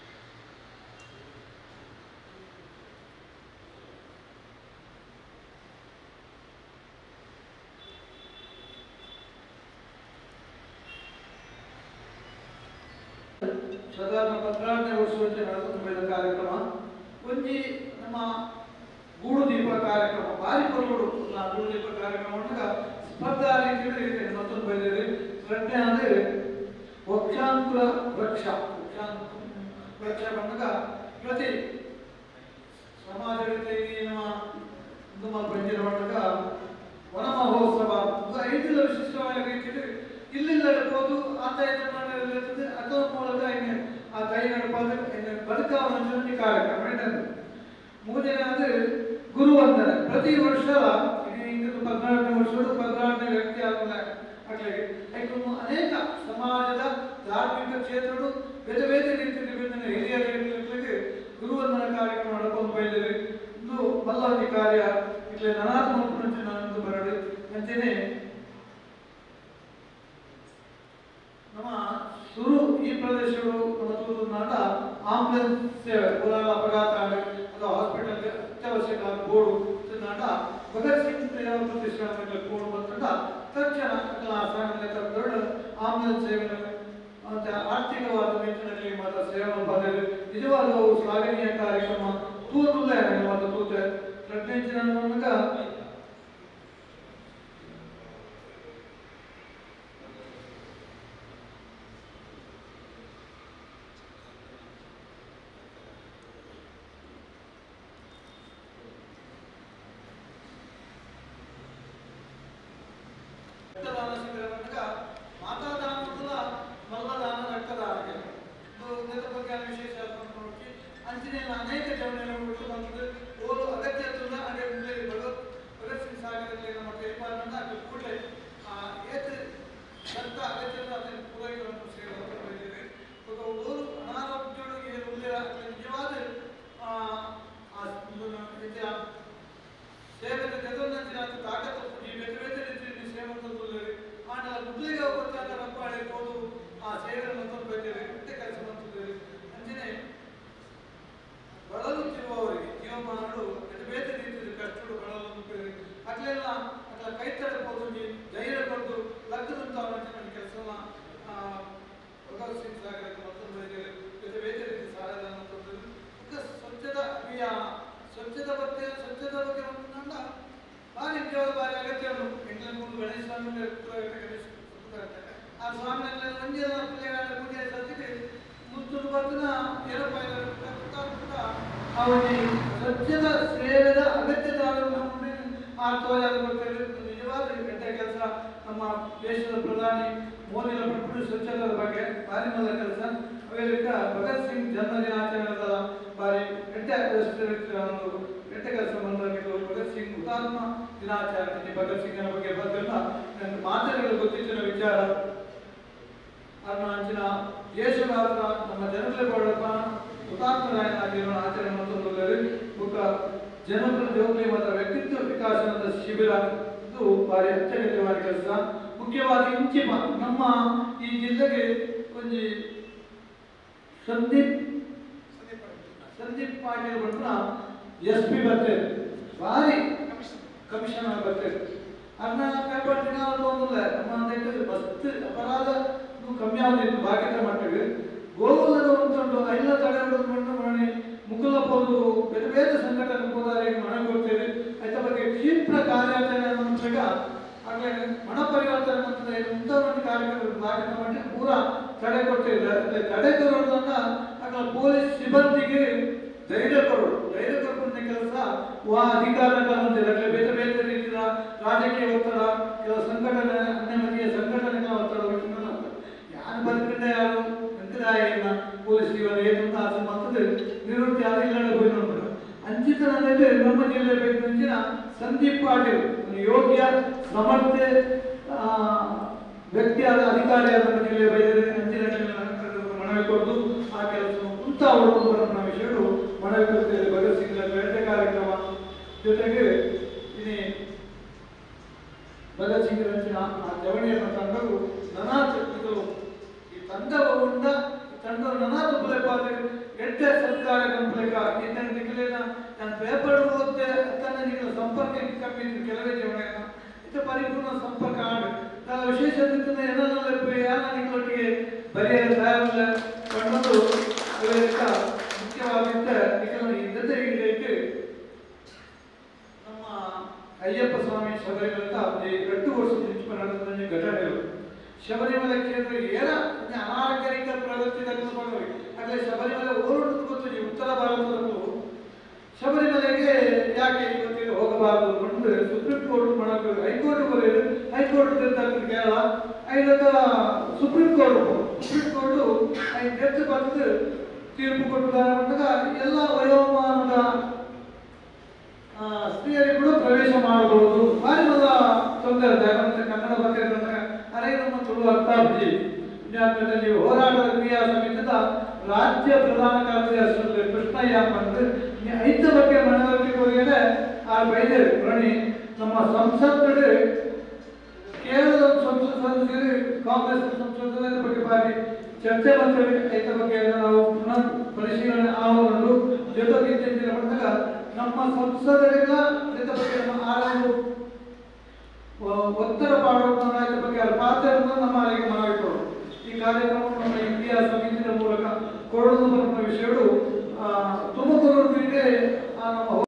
ಸಾಧಾರಣ ಹದಿನಾರನೇ ವರ್ಷಕ್ಕೆ ನಡೆದು ಬೆಳೆದ ಕಾರ್ಯಕ್ರಮ ಒಂಜಿ ನಮ್ಮ ಗೂಡು ದೀಪ ಕಾರ್ಯಕ್ರಮ ಭಾರಿ ಪರ್ವಡು ನಾ ಗೂಡು ದೀಪ ಕಾರ್ಯಕ್ರಮ ಮಾಡಿದಾಗ ಸ್ಪರ್ಧಾ ರೀತಿಯಲ್ಲಿ ಮತ್ತೊಂದು ಬೈದಿರಿ ಪ್ರಜ್ಞೆ ಅಂದರೆ ವಕ್ಷಾಂಕುರ ವೃಕ್ಷ ವಕ್ಷಾಂಕು ವೃಕ್ಷ ಬಂದಾಗ ಪ್ರತಿ ಸಮಾಜಕ್ಕೆ ನಮ್ಮ ನಮ್ಮ ಪಂಚಾಯತ್ ಮಟ್ಟದ ವನ ಮಹೋತ್ಸವ ಒಂದು ಐದು ವಿಶಿಷ್ಟವಾದ ರೀತಿಯಲ್ಲಿ ಇಲ್ಲಿಂದ ನಡ್ಬೋದು ಆತ ಇದು ಮಾಡಿರ್ತದೆ ಅದರ ಮೂಲಕ ಇನ್ನು ಆ ಕೈ ನಡ್ಬೋದು ಇನ್ನು ಬದುಕಾವನ್ನ ಕಾರ್ಯಕ್ರಮ ಇಟ್ಟದ್ದು ಮೂರನೇ ಅಂದ್ರೆ ಗುರುವಂದನೆ ಪ್ರತಿ ವರ್ಷ ಇದು ಹದಿನಾಲ್ಕನೇ ವರ್ಷದ ಹದಿನಾಲ್ಕನೇ ವ್ಯಕ್ತಿ ಆದ ಆಗ್ಲೇ ಯಾಕಂದ್ರೆ ಅನೇಕ ಸಮಾಜದ ಧಾರ್ಮಿಕ ಕ್ಷೇತ್ರಗಳು ಬೇರೆ ಬೇರೆ ರೀತಿಯಲ್ಲಿ ವಿಭಿನ್ನ ಹಿರಿಯ ರೀತಿಯಲ್ಲಿ ಗುರುವಂದನ ಕಾರ್ಯಕ್ರಮ ನಡ್ಕೊಂಡು ಬೈದಿದೆ ಇದು ಮಲ್ಲಾದಿ ಕಾರ್ಯ ಇಲ್ಲಿ ನನಾದ ಮಕ್ಕಳು ನಾನು ಬರಡು ಅಂತೆಯೇ ನಮ್ಮ ಶುರು ಈ ಪ್ರದೇಶಗಳು ಮತ್ತು ನಾಡ ಆಂಬುಲೆನ್ಸ್ ಸೇವೆ ಕೋಲಾರ ಅಪಘಾತ ಆಗಲಿ ಅಥವಾ ಹಾಸ್ಪಿಟಲ್ಗೆ ಅತ್ಯವಶ್ಯಕ ಬೋರ್ಡು ನಾಡ ಭಗತ್ ಸಿಂಗ್ ಸೇವಾ ಪ್ರತಿಷ್ಠಾನಕ್ಕೆ ಬೋರ್ಡು ಬಂದಾಗ ತಕ್ಷಣ ದೊಡ್ಡ ಆಂಬುಲೆನ್ಸ್ ಸೇವೆ ಮತ್ತೆ ಆರ್ಥಿಕವಾದ ನಿಟ್ಟಿನಲ್ಲಿ ಮಾತ್ರ ಸೇವೆ ಬಂದಿದೆ ನಿಜವಾದ ಅವು ಶ್ಲಾಘನೀಯ ಕಾರ್ಯಕ್ರಮ ತೂತುಲ್ಲ ಮಾತ್ರ ತೂತೆ ಪ್ರಜ್ಞೆಂಚಿನ ನಮಗೆ ರಕ್ತದಾನ ಶಿಬಿರವನ್ನ ಮಾತಾದಾನ ಮೊದಲ ಮಲ್ಲದಾನ ರಕ್ತದಾನಕ್ಕೆ ಇದು ಇದರ ಬಗ್ಗೆ ವಿಶೇಷ ನೋಡಿ ಅಂಚಿನ ಅನೇಕ ಜವನ ಬಿಟ್ಟು ಬಂದು ಓದು ಅಗತ್ಯ ತುಲ್ಲ ಅದೇ ಮುಂದೆ ಭಗವತ್ ಭಗತ್ ಸಿಂಗ್ ಸಾಗರದಲ್ಲಿ ನಮ್ಮ ಕೈಪಾಲನ ಅದು ಕೂಡಲೇ ಏತು ರಕ್ತ ಅಗತ್ಯ ಅದನ್ನು ಪೂರೈಕೆಯನ್ನು ಸೇರಿದ್ದೇವೆ ಓದು ಅನಾರೋಗ್ಯಗಳಿಗೆ ಮುಂದೆ ನಿಜವಾದ ಆ ಆ ಇದರ ಸೇವೆಗೆ ತೆಗೆದೊಂದಿನ ತಾಕತ್ತು ಈ ಬೇರೆ ಬೇರೆ ರೀತಿಯಲ್ಲಿ ಸೇವೆ ತಂದುಕೊಳ್ಳಿ ಆಮೇಲೆ ಮುದ್ಲಿಗೆ ಹೋಗುತ್ತಾಗ ರಪ್ಪಾಳಿ ಹೋದು ಆ ಸೇವೆಯನ್ನು ತಂದುಕೊಳ್ತೇವೆ ಮತ್ತೆ ಕೆಲಸ ಮಾಡ್ತಿದ್ದೇವೆ ಅಂಜನೆ ಬಳಲುತ್ತಿರುವವರಿಗೆ ಜೀವಮಾನಗಳು ಬೇರೆ ಬೇರೆ ರೀತಿಯಲ್ಲಿ ಕಷ್ಟಗಳು ಬಳಲುತ್ತಿದ್ದೇವೆ ಅಗಲೆಲ್ಲ ಅಗಲ ಕೈ ತಡಬಹುದು ಧೈರ್ಯ ಕೊಟ್ಟು ಲಗ್ನದಂತ ನನ್ನ ಕೆಲಸವನ್ನ ಭಗವತ್ ಸಿಂಗ್ ಸಾಗರಕ್ಕೆ ಮತ್ತೊಂದು ಬರೆದಿದ್ದೇವೆ ಬೇರೆ ಬೇರೆ ರೀತಿ ಸಹಾಯಧನ ತಂದಿದ್ದೇವೆ ಈಗ ಸ್ವಚ್ಛತಾ ಅಭಿಯಾನ ಸ್ವಚ್ಛತಾ ಬಗ್ಗೆ ಸ್ವಚ್ಛತಾ ಬಗ್ಗೆ ನನ್ನ ಭಾರಿ ನಿಜವಾದ ಭಾರಿ ಅಗತ್ಯ ಉಂಟು ಎಂಟ್ಲ ಮೂರು ಗಣೇಶ ಸ್ವಾಮಿ ಆ ಸ್ವಾಮಿ ಒಂದೇ ಪೂಜೆ ಪೂಜೆ ಸತ್ತಿಗೆ ಮುತ್ತು ಬರ್ತನ ಏನಪ್ಪ ಅವನಿಗೆ ಸ್ವಚ್ಛತಾ ಸೇವೆದ ಅಗತ್ಯದ ಆ ತೋಜಾದ ಬರ್ತೇವೆ ನಿಜವಾದ ಕೆಟ್ಟ ಕೆಲಸ ನಮ್ಮ ದೇಶದ ಪ್ರಧಾನಿ ಮೋದಿ ಪಟ್ಟು ಸ್ವಚ್ಛತೆಯ ಬಗ್ಗೆ ಭಾರಿ ಮೊದಲ ಕೆಲಸ ಅವೆಲ್ಲ ಭಗತ್ ಸಿಂಗ್ ಜನ್ಮ ದಿನಾಚರಣೆದ ಬಾರಿ ಕೆಟ್ಟ ಒಂದು ಕೆಟ್ಟ ಕೆಲಸ ಬಂದಾಗಿದ್ದು ಭಗತ್ ಸಿಂಗ್ ಹುತಾತ್ಮ ದಿನಾಚರಣೆ ಭಗತ್ ಸಿಂಗ್ನ ಬಗ್ಗೆ ಬಂದೆಲ್ಲ ನನ್ನ ಮಾತುಗಳು ಗೊತ್ತಿದ್ದ ವಿಚಾರ ಅದನ್ನ ಅಂಚಿನ ದೇಶಗಾತ್ರ ನಮ್ಮ ಜನಗಳ ಬಡಪ ಹುತಾತ್ಮರಾಯನಾಗಿರೋ ಆಚರಣೆ ಮತ್ತೊಂದು ಬುಕ್ಕ ಜನಪ್ರತಿನಿಧಿ ಮತ್ತು ವ್ಯಕ್ತಿತ್ವ ವಿಕಾಸನದ ಶಿಬಿರ ಇದು ಭಾರಿ ಅತ್ಯಗತ್ಯವಾದ ಕೆಲಸ ಮುಖ್ಯವಾಗಿ ಇಂಚಿಪ ನಮ್ಮ ಈ ಜಿಲ್ಲೆಗೆ ಒಂದು ಸಂದೀಪ್ ಸಂದೀಪ್ ಪಾಟೀಲ್ ಬಂದ್ರ ಎಸ್ ಪಿ ಬರ್ತೇವೆ ಭಾರಿ ಕಮಿಷನರ್ ಬರ್ತೇವೆ ಅದನ್ನ ಕಾಪಾಡ್ತೀನಿ ಅದು ಒಂದಿಲ್ಲ ನಮ್ಮ ಅಂತ ಬಸ್ ಅಪರಾಧ ಕಮ್ಮಿ ಆಗೋದಿತ್ತು ಭಾಗ್ಯದ ಮಟ್ಟಿಗೆ ಗೋಕುಲದ ಉಂಟು ಎಲ್ಲ ತಡೆ ಮಣ್ಣು ಮಾಡಿ ಮುಕ್ಕಲಪ್ಪದು ಬೇರೆ ಬೇರೆ ಸಂಘಟನೆ ಹೋದವರಿಗೆ ಮನೆ ಕೊಡ್ತೇವೆ ಅದರ ಬಗ್ಗೆ ಕ್ಷಿಪ್ರ ಕಾರ್ಯಾಚರಣೆ ಮಂತ್ರಿಗ ಹಾಗೆ ಮನ ಪರಿವರ್ತನೆ ಮಂತ್ರದ ಮುಂತಾದ ಕಾರ್ಯಕ್ರಮ ಭಾಗ್ಯದ ಮಟ್ಟಿಗೆ ಪೂರ ತಡೆ ಕೊಡ್ತೇವೆ ಅದೇ ತಡೆ ಕೊಡೋದನ್ನ ಆಗ ಪೊಲೀಸ್ ಸಿಬ್ಬಂದಿಗೆ ಧೈರ್ಯ ಕೊಡೋದು ಧೈರ್ಯ ಕೊಡುವಂತ ಕೆಲಸ ವಾ ಅಧಿಕಾರಗಳ ಮಧ್ಯೆ ಬೇರೆ ಬೇರೆ ರೀತಿಯ ರಾಜಕೀಯ ಒತ್ತಡ ಕೆಲವು ಸಂಘಟನೆ ಅನ್ಯಮತೀಯ ಸಂಘಟನೆಗಳ ಒತ್ತಡ ಯಾರು ಬದುಕಿಂದ ಯಾರು ಎಂತದಾಯಿನ ಪೊಲೀಸ್ ಇವರು ಏನು ಅಂತ ಆಸೆ ಮಾಡ್ತದೆ ನಿವೃತ್ತಿ ಅದು ಇಲ್ಲಡೆ ಹೋಗಿ ನೋಡ್ಬಿಡು ಅಂಚಿತನದಲ್ಲಿ ನಮ್ಮ ಜಿಲ್ಲೆ ಬೇಕು ಅಂಚಿನ ಸಂದೀಪ್ ಪಾಟೀಲ್ ಒಂದು ಯೋಗ್ಯ ಸಮರ್ಥ ಆ, ವ್ಯಕ್ತಿಯಾದ ಅಧಿಕಾರಿಯಾದ ನಮ್ಮ ಜಿಲ್ಲೆ ಬೈದರೆ ಅಂಚಿನ ಮನವಿ ಕೊಟ್ಟು ಆ ಕೆಲಸ ಕುಂತ ಅವಳು ನಮ್ಮ ವಿಷಯಗಳು ಮನವಿ ಕೊಡ್ತೇವೆ ಭಗತ್ ಸಿಂಗ್ ಬೇಟೆ ಕಾರ್ಯಕ್ರಮ ಜೊತೆಗೆ ಇನ್ನೇ ಭಗತ್ ಸಿಂಗ್ ರಂಚಿನ ಆ ಜವಣಿಯನ್ನು ತಂಡವು ನಾನಾ ಶಕ್ತಿಗಳು ಈ ತಂಡವು ಉಂಡ ಈ ತಂಡವು ನಾನಾ ತುಪ್ಪಲೆಪಾದ ಎಡ್ಡೆ ಸರ್ಕಾರ ಕಂಪ್ಲೇಕ ಈತನ ನಿಖಲೇನ ನಾನು ಪೇಪರ್ ಓದ್ತೆ ತನ್ನ ನಿಖಲ ಸಂಪರ್ಕ ಕಮ್ಮಿ ಇತ್ತು ಕೆಲವೇ ಜವಣಿಯನ್ನ ಇದು ಪರಿಪೂರ್ಣ ಸಂಪರ್ಕ ಆಡು ನಾನು ವಿಶೇಷ ರೀತಿಯಿಂದ ಏನನ್ನ ಯಾರ ನಿಖಲೊಟ್ಟಿಗೆ ಬರೆಯ ತಯಾರಿಲ್ಲ ಕಂಡು ಇವರಿಂದ ಮುಖ್ಯವಾಗಿದ್ದ ನಿಖಲ ಇದ್ದದ್ದೇ ಇಡಲಿಕ್ಕೆ ನಮ್ಮ ಅಯ್ಯಪ್ಪ ಸ್ವಾಮಿ ಶಬರಿಮಲ ಒಂದು ಎಂಟು ವರ್ಷ ಮುಂಚೆ ನಡೆದ ಘಟನೆಗಳು ಶಬರಿಮಲ ಕ್ಷೇತ್ರ ಏನ ಒಂದು ಅನಾಗರಿಕ ಪ್ರಗತಿ ತೆಗೆದುಕೊಂಡು ಹಾಗೆ ಶಬರಿಮಲ ಓಡೋದು ಗೊತ್ತು ಈ ಉತ್ತರ ಭಾರತದಲ್ಲೂ ಶಬರಿಮಲೆಗೆ ಯಾಕೆ ಇವತ್ತಿಗೆ ಹೋಗಬಾರದು ಅಂದ್ಕೊಂಡು ಸುಪ್ರೀಂ ಕೋರ್ಟ್ ಮಾಡಬೇಕು ಹೈಕೋರ್ಟ್ ಬರೆಯೋದು ಹೈಕೋರ್ಟ್ ಡೆತ್ ಕೇರಳ ಐದಕ್ಕ ಸುಪ್ರೀಂ ಕೋರ್ಟ್ ಸುಪ್ರೀಂ ಕೋರ್ಟ್ ಐದು ಡೆತ್ ಬರೆದು ತೀರ್ಪು ಕೊಟ್ಟಿದ್ದಾರೆ ಅಂದಾಗ ಎಲ್ಲ ವಯೋಮಾನದ ಆ, ಸ್ತ್ರೀಯರಿಗೆ ಕೂಡ ಪ್ರವೇಶ ಮಾಡಬಹುದು ಭಾರಿ ಮೊದಲ ತೊಂದರೆ ಇದೆ ಯಾಕಂದ್ರೆ ಕನ್ನಡ ಬಗ್ಗೆ ಅರೈ ನಮ್ಮ ತುಳು ಅರ್ಥಾಬ್ಜಿ ವಿಜ್ಞಾಪನದಲ್ಲಿ ಹೋರಾಟದ ಕ್ರಿಯಾ ಸಮಿತಿದ ರಾಜ್ಯ ಪ್ರಧಾನ ಕಾರ್ಯದರ್ಶಿ ಕೃಷ್ಣಯ್ಯ ಬಂದು ಈ ಐದ ಬಗ್ಗೆ ಮನವರಿಕೆ ಕೊರಿಯದೆ ಆ ಬೈದೆ ಪ್ರಣಿ ನಮ್ಮ ಸಂಸದರು ಕೇರಳದ ಸಂಸತ್ ಸದಸ್ಯರು ಕಾಂಗ್ರೆಸ್ ಸಂಸದರ ಬಗ್ಗೆ ಬಾರಿ ಚರ್ಚೆ ಮಾಡ್ತೇವೆ ಐತ ಬಗ್ಗೆ ಎಲ್ಲ ನಾವು ಪುನಃ ಪರಿಶೀಲನೆ ಆವರಣಗಳು ಜೊತೆಗೆ ಬಂದಾಗ ನಮ್ಮ ಸಂಸದರಿಗ ಇದರ ಬಗ್ಗೆ